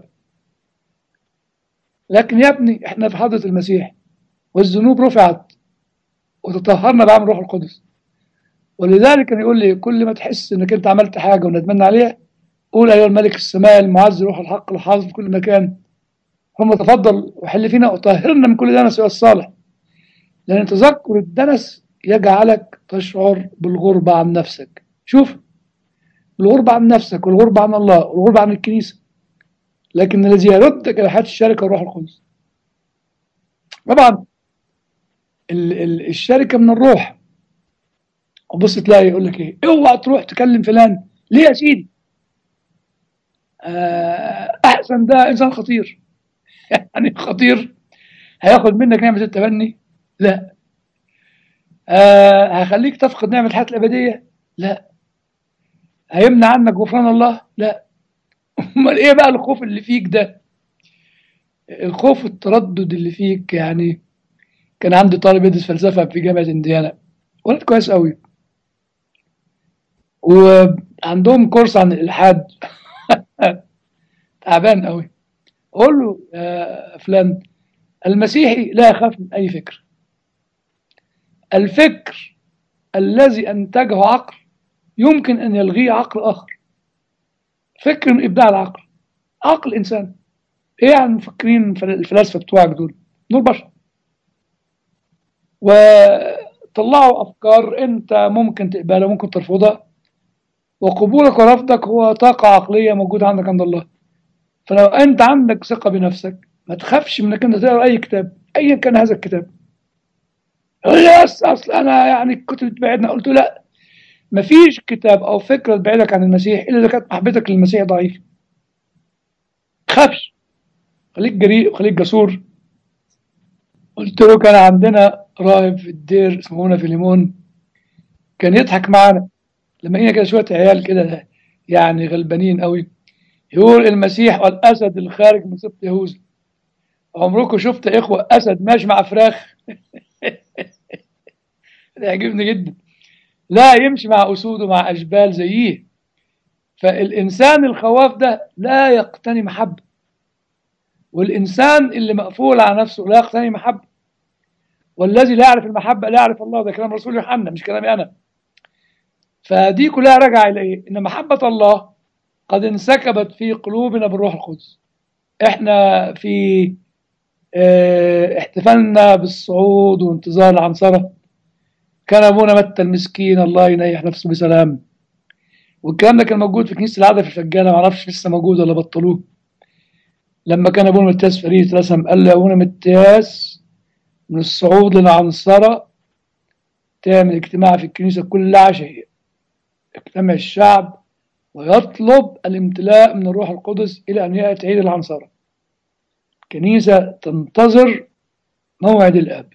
لكن يا ابني احنا في حضرة المسيح والذنوب رفعت وتطهرنا بعمل الروح القدس ولذلك كان يقول لي كل ما تحس انك انت عملت حاجه وندمان عليها قول ايها الملك السماء المعز روح الحق الحاضر في كل مكان هم تفضل وحل فينا وطهرنا من كل دنس والصالح لان تذكر الدنس يجعلك تشعر بالغربه عن نفسك شوف الغربه عن نفسك والغربه عن الله والغربه عن الكنيسه لكن الذي يردك الى حياه الشركه الروح القدس طبعا ال- ال- الشركه من الروح وبص تلاقي يقول لك ايه اوعى تروح تكلم فلان ليه يا سيدي آه، احسن ده انسان خطير يعني خطير هياخد منك نعمه التبني لا آه، هيخليك تفقد نعمه الحياه الابديه لا هيمنع عنك غفران الله لا امال ايه بقى الخوف اللي فيك ده الخوف والتردد اللي فيك يعني كان عندي طالب يدرس فلسفه في جامعه انديانا ولد كويس قوي وعندهم كورس عن الالحاد تعبان قوي اقول له يا فلان المسيحي لا يخاف من اي فكر الفكر الذي انتجه عقل يمكن ان يلغيه عقل اخر فكر من ابداع العقل عقل انسان ايه يعني المفكرين الفلاسفه بتوعك دول دول بشر وطلعوا افكار انت ممكن تقبلها ممكن ترفضها وقبولك ورفضك هو طاقة عقلية موجودة عندك عند الله فلو أنت عندك ثقة بنفسك ما تخافش من إنك أنت تقرأ أي كتاب أيا كان هذا الكتاب يقول لي بس أصل أنا يعني الكتب بتبعدنا قلت له لا مفيش كتاب أو فكرة تبعدك عن المسيح إلا إذا كانت محبتك للمسيح ضعيفة تخافش خليك جريء وخليك جسور قلت له كان عندنا راهب في الدير اسمه هنا في ليمون كان يضحك معانا لما جينا كده شويه عيال كده يعني غلبانين قوي يقول المسيح والاسد الخارج من سبط يهوذا عمركم شفت اخوه اسد ماشي مع فراخ ده يعجبني جدا لا يمشي مع اسود ومع اشبال زيه فالانسان الخواف ده لا يقتني محبه والانسان اللي مقفول على نفسه لا يقتني محبه والذي لا يعرف المحبه لا يعرف الله ده كلام رسول يوحنا مش كلامي انا فدي كلها راجعه الى ايه؟ ان محبه الله قد انسكبت في قلوبنا بالروح القدس. احنا في اه احتفالنا بالصعود وانتظار العنصره كان ابونا متى المسكين الله ينيح نفسه بسلام. والكلام ده كان موجود في كنيسه العاده في الفجانه ما اعرفش لسه موجود ولا بطلوه. لما كان ابونا متياس فريد رسم قال له يا ابونا متياس من الصعود للعنصره تعمل اجتماع في الكنيسه كل عشيه يجتمع الشعب ويطلب الامتلاء من الروح القدس إلى أن يأتي عيد العنصرة الكنيسة تنتظر موعد الآب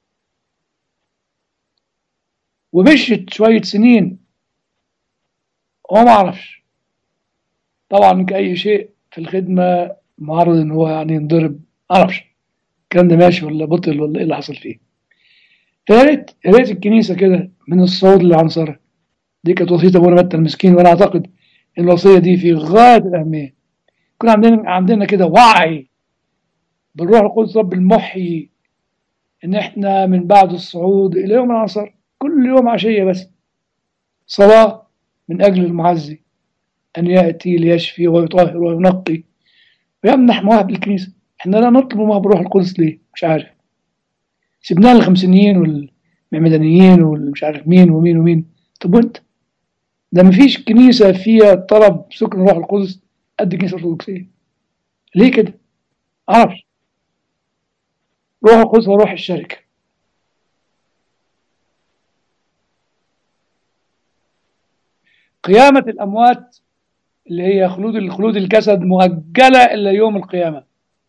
ومشت شوية سنين هو ما عرفش طبعا كأي شيء في الخدمة معرض ان هو يعني ينضرب ما اعرفش الكلام ده ماشي ولا بطل ولا ايه اللي حصل فيه فيا ريت يا ريت الكنيسة كده من الصعود للعنصرة دي كانت وصية أبونا متى المسكين وأنا أعتقد إن الوصية دي في غاية الأهمية يكون عندنا عندنا كده وعي بالروح القدس رب المحيي إن إحنا من بعد الصعود إلى يوم العصر كل يوم عشية بس صلاة من أجل المعزي أن يأتي ليشفي ويطهر وينقي ويمنح مواهب الكنيسة إحنا لا نطلب مواهب الروح القدس ليه مش عارف سيبناها للخمسينيين والمعمدانيين والمش عارف مين ومين ومين طب وانت ده مفيش كنيسة فيها طلب سكن الروح القدس قد الكنيسة الأرثوذكسية ليه كده؟ معرفش روح القدس هو روح الشركة قيامة الأموات اللي هي خلود خلود الجسد مؤجلة إلى يوم القيامة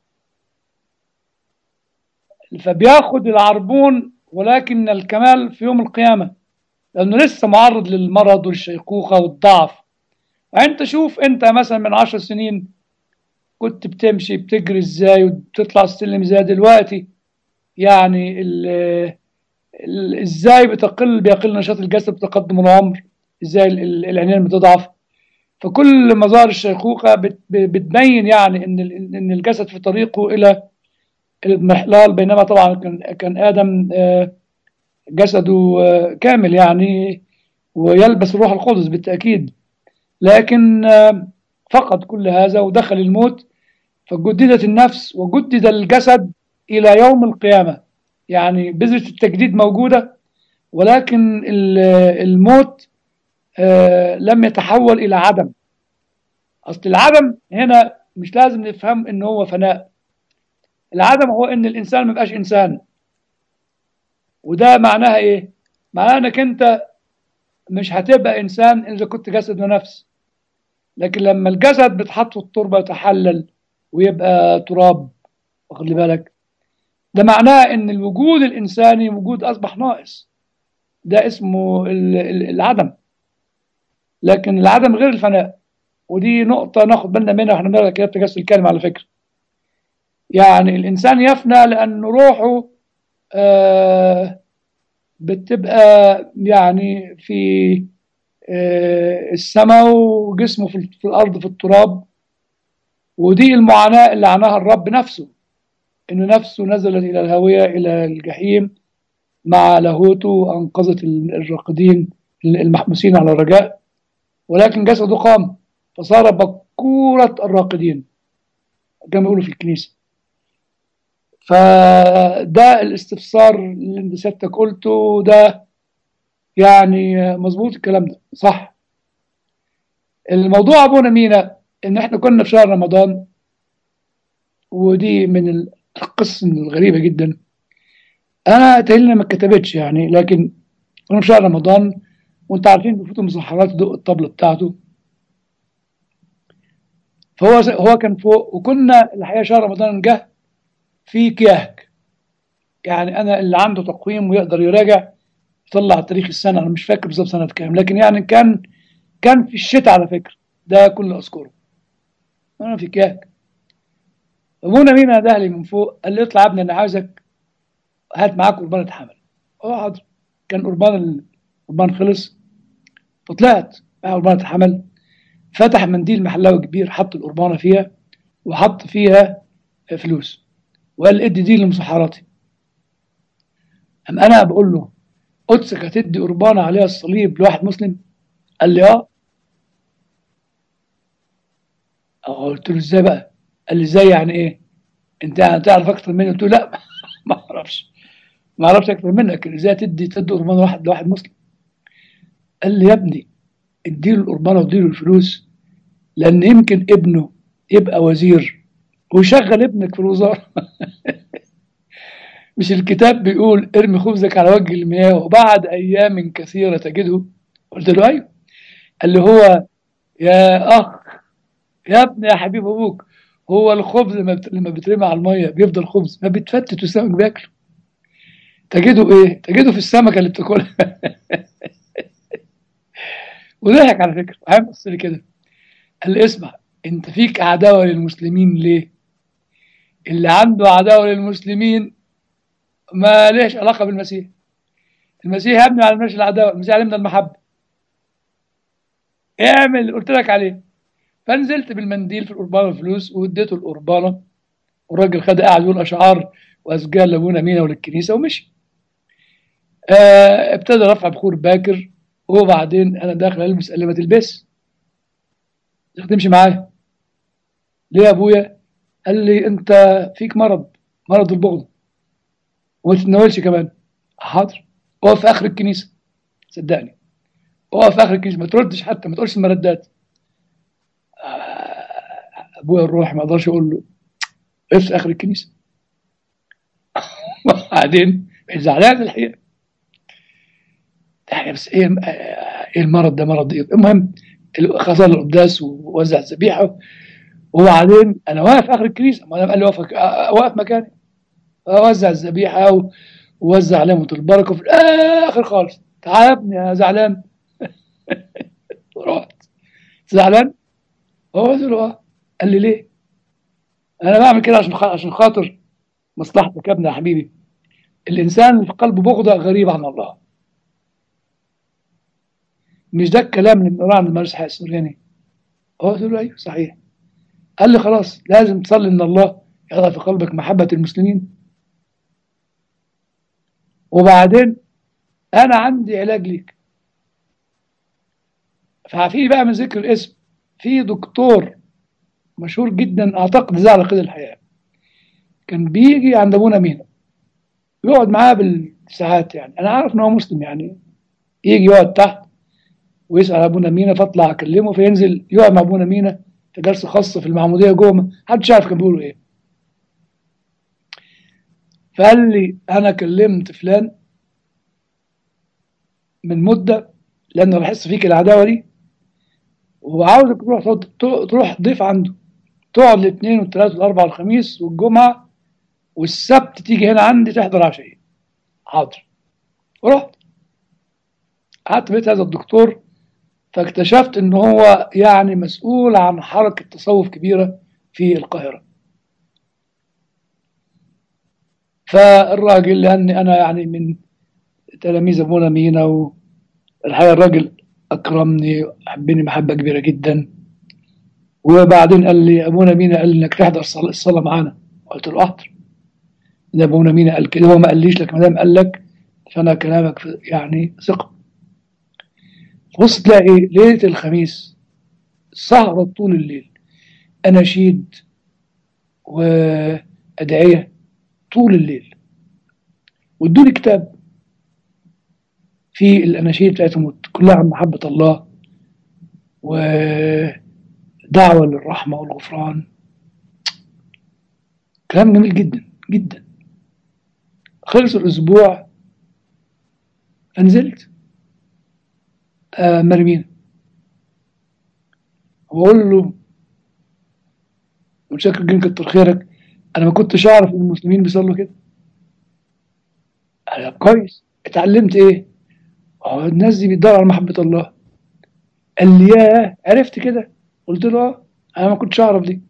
فبياخد العربون ولكن الكمال في يوم القيامة لأنه لسه معرض للمرض والشيخوخة والضعف وأنت شوف أنت مثلا من عشر سنين كنت بتمشي بتجري ازاي وبتطلع السلم ازاي دلوقتي يعني ال- ال- ازاي بتقل بيقل نشاط الجسد بتقدم العمر ازاي ال- ال- العينين بتضعف فكل مظاهر الشيخوخة بت- بتبين يعني ان ال- ان الجسد في طريقه الى الاضمحلال بينما طبعا كان كان ادم آه، جسده آه، كامل يعني ويلبس روح القدس بالتاكيد لكن آه، فقد كل هذا ودخل الموت فجددت النفس وجدد الجسد الى يوم القيامه يعني بذره التجديد موجوده ولكن ال- الموت آه، لم يتحول الى عدم اصل العدم هنا مش لازم نفهم ان هو فناء العدم هو ان الانسان ما يبقاش انسان وده معناها ايه معناها انك انت مش هتبقى انسان اذا كنت جسد ونفس لكن لما الجسد بيتحط في التربه يتحلل ويبقى تراب واخد لي بالك ده معناه ان الوجود الانساني وجود اصبح ناقص ده اسمه ال- ال- العدم لكن العدم غير الفناء ودي نقطة ناخد بالنا منها واحنا بنقرا كتاب تجسد الكلمة على فكرة يعني الإنسان يفنى لأن روحه آه بتبقى يعني في آه السماء وجسمه في, في الأرض في التراب ودي المعاناة اللي عناها الرب نفسه إنه نفسه نزلت إلى الهوية إلى الجحيم مع لاهوته أنقذت الراقدين المحبوسين على الرجاء ولكن جسده قام فصار بكورة الراقدين كما يقولوا في الكنيسة فده الاستفسار اللي انت سيادتك قلته ده يعني مظبوط الكلام ده صح الموضوع ابونا مينا ان احنا كنا في شهر رمضان ودي من القصص الغريبة جدا انا تهيألي ما اتكتبتش يعني لكن كنا في شهر رمضان وانت عارفين بفوت المسحرات تدق الطبلة بتاعته فهو هو كان فوق وكنا الحقيقه شهر رمضان جه في كياك يعني انا اللي عنده تقويم ويقدر يراجع يطلع تاريخ السنه انا مش فاكر بالظبط سنه كام لكن يعني كان كان في الشتاء على فكره ده كل اذكره انا في كياك ابونا مين ده لي من فوق قال لي اطلع يا ابني انا عاوزك هات معاك قربان حمل اه حاضر كان قربان القربان خلص فطلعت مع قربان حمل فتح منديل محلاوي كبير حط القربانه فيها وحط فيها فلوس وقال ادي دي لمسحراتي أم انا بقول له قدسك هتدي قربانه عليها الصليب لواحد مسلم قال لي اه قلت له ازاي بقى قال لي ازاي يعني ايه انت هتعرف اكتر مني قلت له لا ما اعرفش ما اعرفش اكتر منك ازاي تدي تدي قربانه واحد لواحد مسلم قال لي يا ابني اديله القربانه واديله الفلوس لان يمكن ابنه يبقى وزير ويشغل ابنك في الوزاره مش الكتاب بيقول ارمي خبزك على وجه المياه وبعد ايام كثيره تجده قلت له ايوه قال لي هو يا اخ يا ابني يا حبيب ابوك هو الخبز لما بيترمي على الميه بيفضل خبز ما بيتفتت والسمك بياكله تجده ايه تجده في السمكه اللي بتاكلها وضحك على فكره وقام بص لي كده قال لي اسمع انت فيك عداوه للمسلمين ليه اللي عنده عداوه للمسلمين ما ليش علاقه بالمسيح المسيح يبني على مش العداوه المسيح علمنا المحبه اعمل اللي قلت لك عليه فنزلت بالمنديل في القربانه والفلوس واديته القربانه والراجل خد قاعد يقول اشعار واسجال لابونا مينا وللكنيسه ومشي آه ابتدى رفع بخور باكر وبعدين انا داخل البس قال لي ما تلبس تمشي معايا ليه يا ابويا قال لي انت فيك مرض مرض البغض وما تتناولش كمان حاضر اقف في اخر الكنيسه صدقني اقف في اخر الكنيسه ما تردش حتى ما تقولش المردات ابويا الروح ما اقدرش اقول له اقف في اخر الكنيسه وبعدين زعلان الحقيقه يعني بس ايه ايه المرض ده مرض ايه المهم خسر القداس ووزع الذبيحه وبعدين انا واقف اخر الكنيسه ما قال لي واقف واقف مكاني اوزع الذبيحه ووزع علامه البركه في الاخر خالص تعال يا ابني يا زعلان رحت زعلان هو قلت له اه قال لي ليه؟ انا بعمل كده عشان خ- عشان خاطر مصلحتك يا ابني يا حبيبي الانسان اللي في قلبه بغضه غريب عن الله مش ده الكلام اللي بنقراه عن المسيح السورياني هو قلت له ايوه صحيح قال لي خلاص لازم تصلي ان الله يضع في قلبك محبه المسلمين وبعدين انا عندي علاج ليك فعفيني بقى من ذكر الاسم في دكتور مشهور جدا اعتقد ذا على قيد الحياه كان بيجي عند ابونا مينا يقعد معاه بالساعات يعني انا عارف ان هو مسلم يعني يجي يقعد تحت ويسال ابونا مينا فاطلع اكلمه فينزل يقعد مع ابونا مينا في جلسه خاصه في المعموديه جوه محدش عارف كان بيقولوا ايه فقال لي انا كلمت فلان من مده لان أنا بحس فيك العداوه دي وعاوزك تروح تقعد- تروح ضيف عنده تقعد الاثنين والثلاث والاربع والخميس والجمعه والسبت تيجي هنا عندي تحضر عشيه حاضر ورحت قعدت بيت هذا الدكتور فاكتشفت ان هو يعني مسؤول عن حركه تصوف كبيره في القاهره فالراجل لاني انا يعني من تلاميذ ابونا مينا والحقيقه الراجل اكرمني وحبني محبه كبيره جدا وبعدين قال لي ابونا مينا قال لي انك تحضر الصلاه الصلاة معانا قلت له احضر ده ابونا مينا قال كده هو ما قاليش لك ما دام قال لك فانا كلامك في- يعني ثقه بص تلاقي ليله الخميس سهرة طول الليل اناشيد وادعيه طول الليل وادوني كتاب في الاناشيد بتاعتهم كلها عن محبه الله ودعوه للرحمه والغفران كلام جميل جدا جدا خلص الاسبوع فنزلت آه مرمينا واقول له متشكر جدا كتر خيرك انا ما كنتش اعرف ان المسلمين بيصلوا كده انا كويس اتعلمت ايه اه الناس دي بتدور على محبه الله قال لي ياه عرفت كده قلت له اه انا ما كنتش اعرف دي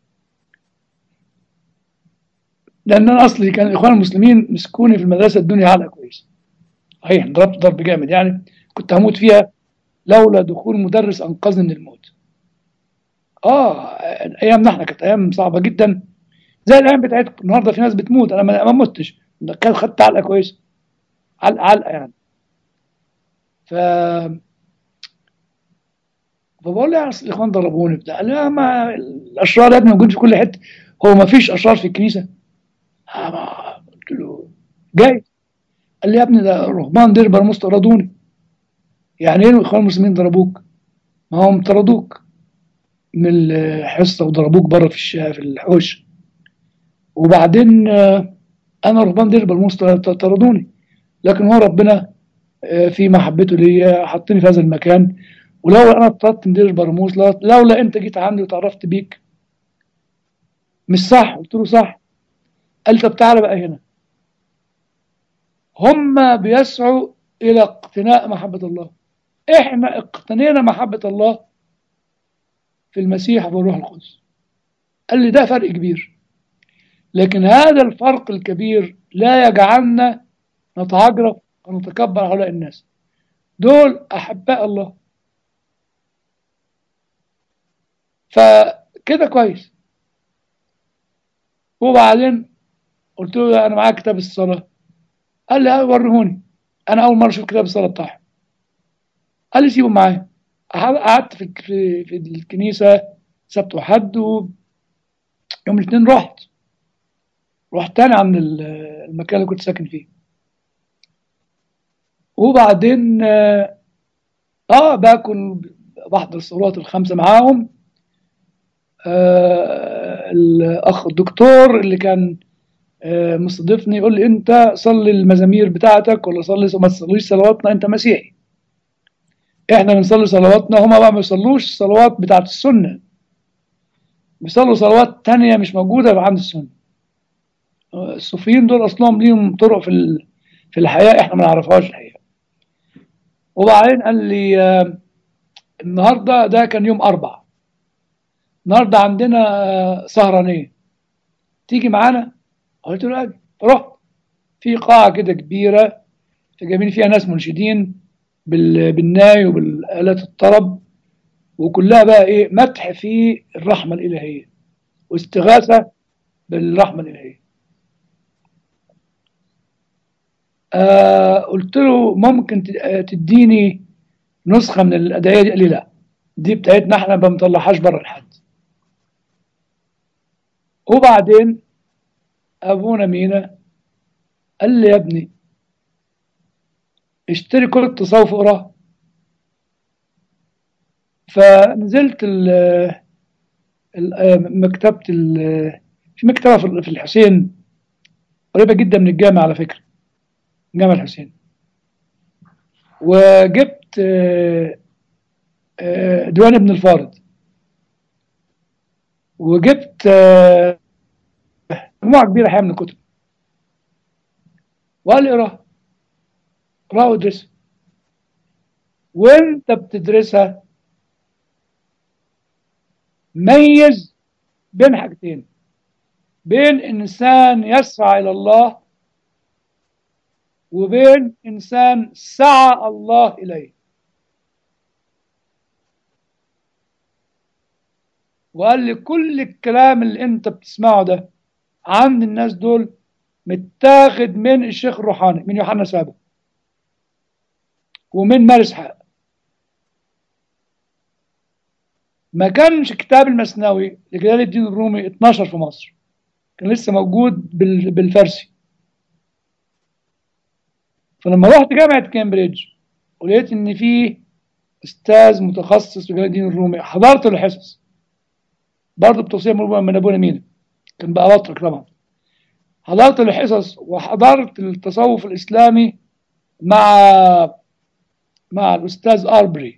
لان انا اصلي كان الاخوان المسلمين مسكوني في المدرسه الدنيا علقه كويس صحيح ضربت ضرب جامد يعني كنت هموت فيها لولا دخول مدرس انقذني من الموت اه ايامنا احنا كانت ايام صعبه جدا زي الايام بتاعتكم النهارده في ناس بتموت انا ما ما متش كان خدت علقه كويسه علقه علقه يعني ف فبقول له يا أصل الاخوان ضربوني بتاع لا ما الاشرار يا ابني موجود في كل حته هو ما فيش اشرار في الكنيسه آه ما- قلت له جاي قال لي يا ابني ده رهبان دير برموس طردوني يعني ايه الاخوان المسلمين ضربوك ما هم طردوك من الحصه وضربوك بره في الشارع في الحوش وبعدين آه، انا رهبان دير برموس طردوني لكن هو ربنا آه، في محبته ليا حطني في هذا المكان ولولا انا اتطردت من دير برموس لو- لولا انت جيت عندي وتعرفت بيك مش صح قلت له صح قال طب تعالى بقى هنا هم بيسعوا الى اقتناء محبه الله احنا اقتنينا محبه الله في المسيح والروح القدس قال لي ده فرق كبير لكن هذا الفرق الكبير لا يجعلنا نتعجرف ونتكبر على هؤلاء الناس دول احباء الله فكده كويس وبعدين قلت له انا معايا كتاب الصلاه قال لي وريهوني انا اول مره اشوف كتاب الصلاه بتاعهم قال لي سيبه معايا قعدت في في في الكنيسه سبت وحد ويوم الاثنين رحت رحت تاني عن ال- المكان اللي كنت ساكن فيه وبعدين اه آه، باكل بحضر الصلوات الخمسه معاهم آه الاخ الدكتور اللي كان آه مستضيفني يقول لي انت صلي المزامير بتاعتك ولا صلي ما تصليش صلواتنا انت مسيحي احنا بنصلي صلواتنا هما بقى ما بيصلوش الصلوات بتاعت السنه بيصلوا صلوات تانية مش موجودة عند السنة آه، الصوفيين دول أصلهم ليهم طرق في ال- في الحياة إحنا ما نعرفهاش الحقيقة وبعدين قال لي آه، النهاردة ده كان يوم أربع النهاردة عندنا آه، سهرانية تيجي معانا قلت له اجي رحت في قاعة كده كبيرة جايبين فيها ناس منشدين بال- بالناي وبالآلات الطرب وكلها بقى ايه مدح في الرحمة الإلهية واستغاثة بالرحمة الإلهية آه قلت له ممكن ت- آه، تديني نسخة من الأدعية دي قال لي لا دي بتاعتنا احنا ما بنطلعهاش بره لحد وبعدين أبونا مينا قال لي يا ابني اشتري كل التصوف اقراه فنزلت ال ال- مكتبة ال- في مكتبة في في الحسين قريبة جدا من الجامع على فكرة جامع الحسين وجبت آه، آه، ديوان ابن الفارض وجبت آه، مجموعة كبيرة حقيقة من الكتب وقال لي اقراها اقراها وادرسها وانت بتدرسها ميز بين حاجتين بين انسان يسعى الى الله وبين انسان سعى الله اليه وقال لي كل الكلام اللي انت بتسمعه ده عند الناس دول متاخد من الشيخ الروحاني من يوحنا سابق ومن مارس حق ما كانش كتاب المسنوي لجلال الدين الرومي 12 في مصر كان لسه موجود بال- بالفارسي فلما رحت جامعة كامبريدج ولقيت ان في استاذ متخصص في جلال الدين الرومي حضرت الحصص برضه بتوصية من من ابونا مينا كان بقى بطرك طبعا حضرت الحصص وحضرت التصوف الاسلامي مع مع الاستاذ اربري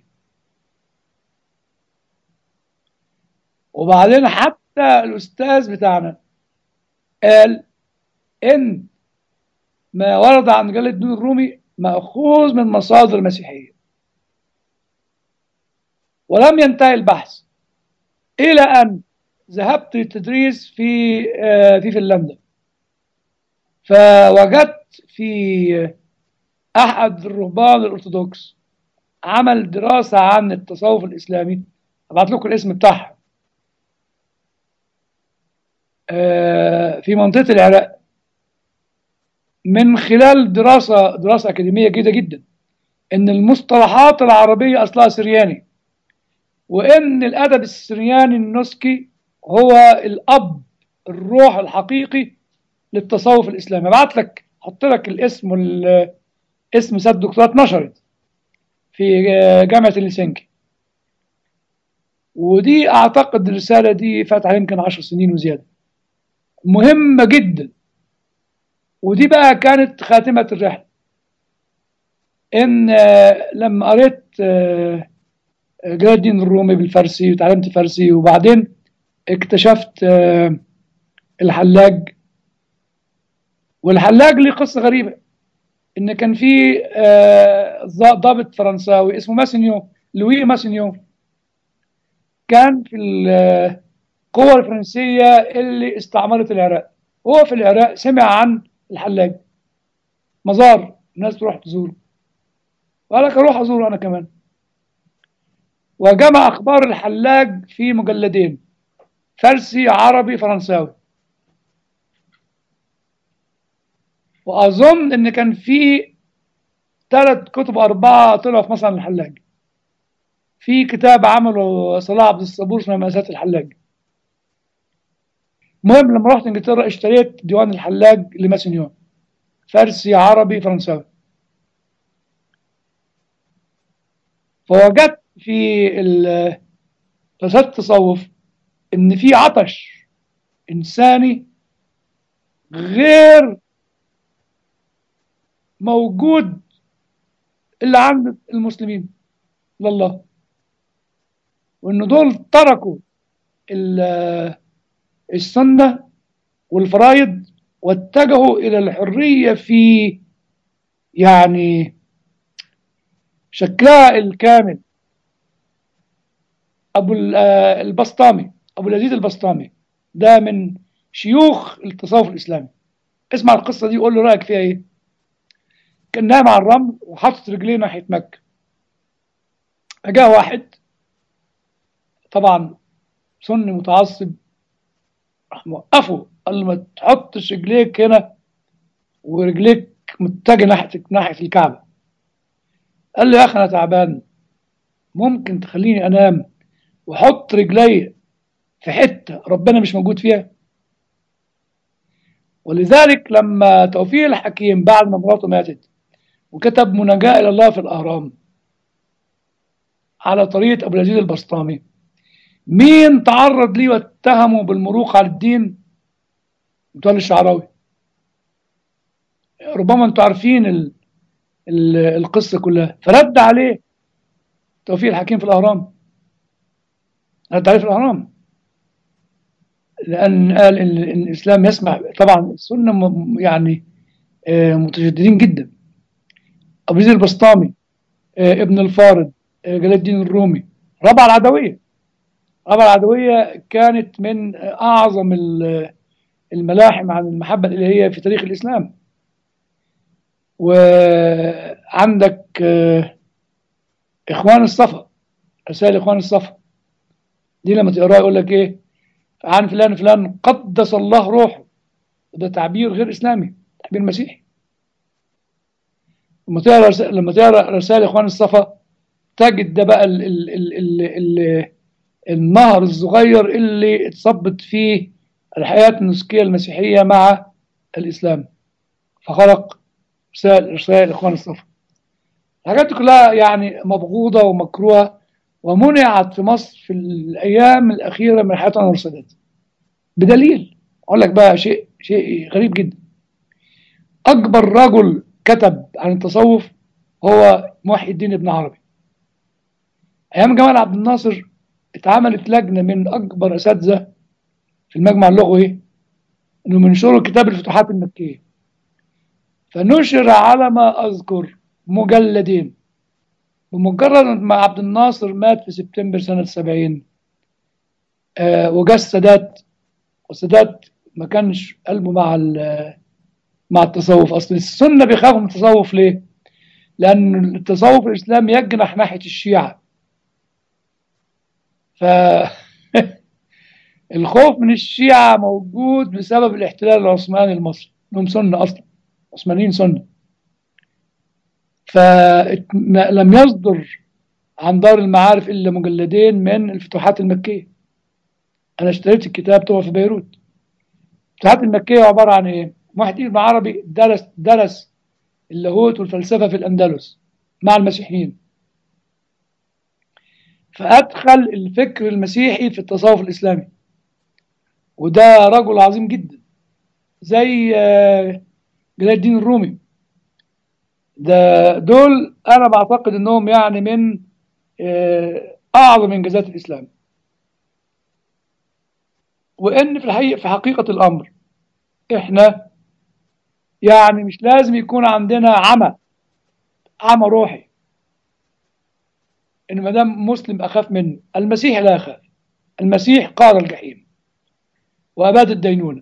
وبعدين حتى الاستاذ بتاعنا قال ان ما ورد عن جلال الدين الرومي مأخوذ من مصادر مسيحية ولم ينتهي البحث إلى أن ذهبت للتدريس في آه، في فنلندا فوجدت في أحد الرهبان الأرثوذكس عمل دراسة عن التصوف الإسلامي أبعت لكم الاسم بتاعها آه، في منطقة العراق من خلال دراسة دراسة أكاديمية جيدة جدا إن المصطلحات العربية أصلها سرياني وإن الأدب السرياني النسكي هو الأب الروح الحقيقي للتصوف الإسلامي أبعت لك أحط لك الاسم وال اسم سد دكتوراه اتنشرت في جامعة هلسنكي ودي أعتقد الرسالة دي فات عليها يمكن عشر سنين وزيادة مهمة جدا ودي بقى كانت خاتمة الرحلة إن آه، لما قريت آه، جلال الدين الرومي بالفارسي وتعلمت فارسي وبعدين اكتشفت آه، الحلاج والحلاج ليه قصة غريبة إن كان في آه، ضا- ضابط فرنساوي اسمه ماسينيو لوي ماسينيو كان في القوة الفرنسية اللي استعمرت العراق هو في العراق سمع عن الحلاج مزار الناس تروح تزوره وقال لك اروح ازوره انا كمان وجمع اخبار الحلاج في مجلدين فارسي عربي فرنساوي واظن ان كان في ثلاث كتب اربعه طلعوا في مصنع الحلاج في كتاب عمله صلاح عبد الصبور اسمه مأساة الحلاج المهم لما رحت انجلترا اشتريت ديوان الحلاج لماسونيون فارسي عربي فرنساوي فوجدت في ال- دراسات التصوف ان في عطش انساني غير موجود الا عند المسلمين لله وان دول تركوا ال- السنه والفرائض واتجهوا الى الحريه في يعني شكلها الكامل ابو ال- آه، البسطامي ابو اليزيد البسطامي ده من شيوخ التصوف الإسلامي اسمع القصة دي وقول له رأيك فيها إيه كان نايم على الرمل وحاطط رجليه ناحية مكة فجاء واحد طبعا سني متعصب راح موقفه قال له ما تحطش رجليك هنا ورجليك متجهه ناحيه ناحيه الكعبه قال له يا اخي انا تعبان ممكن تخليني انام واحط رجلي في حته ربنا مش موجود فيها ولذلك لما توفيق الحكيم بعد ما مراته ماتت وكتب مناجاة إلى الله في الأهرام على طريقة أبو العزيز البسطامي مين تعرض ليه واتهمه بالمروق على الدين متولي الشعراوي ربما انتوا عارفين ال... ال... القصة كلها فرد عليه توفيق الحكيم في الأهرام رد عليه في الأهرام لأن قال إن إن الإسلام يسمح طبعا السنة م- يعني آه، متشددين جدا أبو زيد البسطامي آه، ابن الفارض آه، جلال الدين الرومي ربع العدوية ربع العدوية كانت من أعظم ال- الملاحم عن المحبة الإلهية في تاريخ الإسلام وعندك آه، إخوان الصفا رسائل إخوان الصفا دي لما تقراها يقول لك إيه عن فلان فلان قدس الله روحه ده تعبير غير إسلامي تعبير مسيحي لما تقرا رس- لما تقرا رسائل إخوان الصفا تجد ده بقى ال ال ال ال ال النهر الصغير اللي اتصبت فيه الحياة النسكية المسيحية مع الإسلام فخلق رسائل رسائل إخوان الصفا الحاجات دي كلها يعني مبغوضة ومكروهة ومنعت في مصر في الأيام الأخيرة من حياة أنور السادات بدليل أقول لك بقى شيء شيء غريب جدا أكبر رجل كتب عن التصوف هو محي الدين ابن عربي أيام جمال عبد الناصر اتعملت لجنة من أكبر أساتذة في المجمع اللغوي إنهم ينشروا كتاب الفتوحات المكية فنشر على ما أذكر مجلدين بمجرد ما عبد الناصر مات في سبتمبر سنة 70 آه وجا السادات والسادات ما كانش قلبه مع ال- مع التصوف أصل السنة بيخافوا من التصوف ليه؟ لأن التصوف الإسلامي يجنح ناحية الشيعة ف الخوف من الشيعة موجود بسبب الاحتلال العثماني المصري انهم سنة اصلا عثمانيين سنة فلم يصدر عن دار المعارف الا مجلدين من الفتوحات المكية انا اشتريت الكتاب طبعا في بيروت الفتوحات المكية عبارة عن ايه واحد ابن عربي درس درس اللاهوت والفلسفة في الاندلس مع المسيحيين فأدخل الفكر المسيحي في التصوف الإسلامي وده رجل عظيم جدا زي آه، جلال الدين الرومي ده دول أنا بعتقد إنهم يعني من آه، أعظم إنجازات الإسلام وإن في الحقيقة في حقيقة الأمر إحنا يعني مش لازم يكون عندنا عمى عمى روحي ان ما دام مسلم اخاف منه المسيح لا يخاف المسيح قال الجحيم واباد الدينونه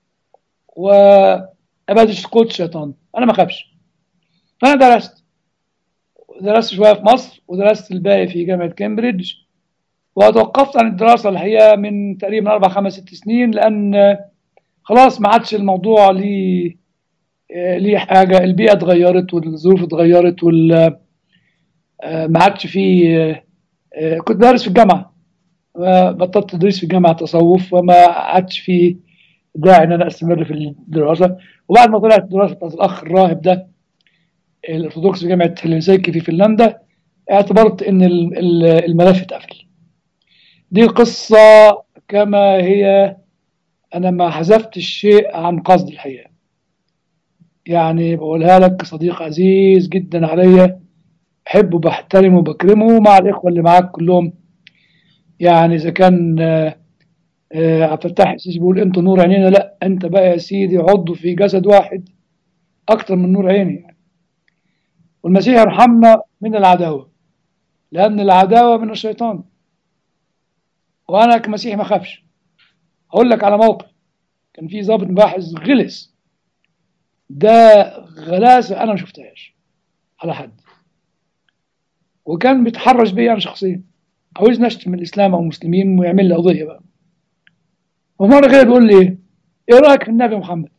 واباد قوت الشيطان انا ما اخافش فانا درست درست شويه في مصر ودرست الباقي في جامعه كامبريدج وتوقفت عن الدراسه الحقيقه من تقريبا اربع خمس ست سنين لان خلاص ما عادش الموضوع ليه ليه حاجه البيئه اتغيرت والظروف اتغيرت وال آه، ما عادش في آه، آه، كنت دارس في الجامعة آه، بطلت تدريس في الجامعة تصوف وما عادش في داعي ان انا استمر في الدراسة وبعد ما طلعت الدراسة بتاعت الاخ الراهب ده الارثوذكس في جامعة هلسنكي في فنلندا اعتبرت ان ال- ال- الملف اتقفل دي القصة كما هي انا ما حذفت الشيء عن قصد الحقيقة يعني بقولها لك صديق عزيز جدا عليا بحبه بحترمه وبكرمه مع الإخوة اللي معاك كلهم يعني إذا كان آه، آه، عبد الفتاح السيسي بيقول أنت نور عينينا لا أنت بقى يا سيدي عضو في جسد واحد أكتر من نور عيني يعني والمسيح يرحمنا من العداوة لأن العداوة من الشيطان وأنا كمسيح ما أخافش أقول لك على موقف كان في ضابط مباحث غلس ده غلاسة أنا ما شفتهاش على حد وكان بيتحرش بيا أنا شخصيا عاوزني أشتم الإسلام أو المسلمين ويعمل لي قضية بقى ومرة كده بيقول لي إيه إيه رأيك في النبي محمد؟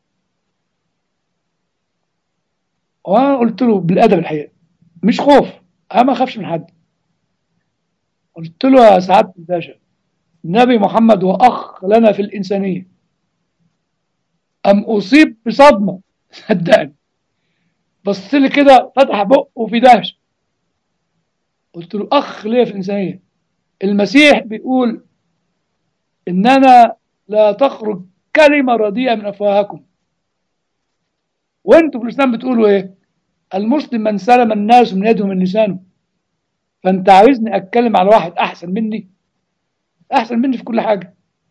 وأنا قلت له بالأدب الحقيقة مش خوف أنا ما أخافش من حد قلت له يا سعادة الباشا النبي محمد هو أخ لنا في الإنسانية أم أصيب بصدمة صدقني بص لي كده فتح بقه في دهشة قلت له أخ ليا في الإنسانية المسيح بيقول إننا لا تخرج كلمة رديئة من أفواهكم وأنتوا في الإسلام بتقولوا إيه؟ المسلم من سلم الناس من يده من لسانه فأنت عاوزني أتكلم على واحد أحسن مني أحسن مني في كل حاجة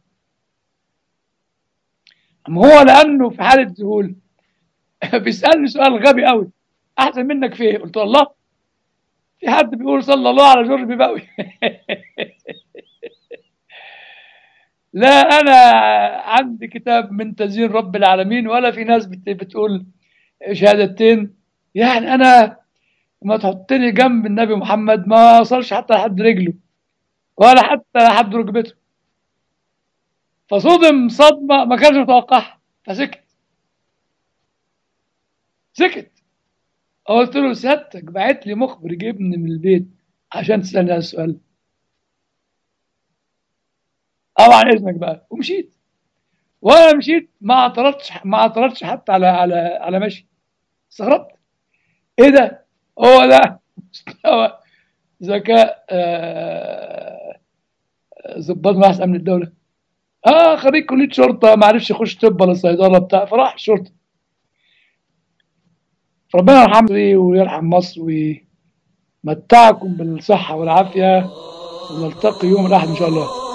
أما هو لأنه في حالة ذهول بيسألني سؤال غبي قوي أحسن منك في إيه؟ قلت له الله في حد بيقول صلى الله على جورج بيباوي لا أنا عندي كتاب من تزيين رب العالمين ولا في ناس بت- بتقول شهادتين يعني أنا ما تحطني جنب النبي محمد ما وصلش حتى لحد رجله ولا حتى لحد ركبته فصدم صدمة ما كانش متوقعها فسكت سكت قلت له سيادتك بعت لي مخبر يجيبني من البيت عشان تسألني هذا السؤال أو عن إذنك بقى ومشيت وأنا مشيت ما اعترضتش ما اعترضتش حتى على على على مشي استغربت إيه ده؟ هو ده مستوى ذكاء آه، ضباط مباحث أمن الدولة اه خريج كليه شرطه ما عرفش يخش طب ولا صيدله بتاع فراح الشرطه ربنا يرحم مصري ويرحم مصر ويمتعكم بالصحه والعافيه ونلتقي يوم الاحد ان شاء الله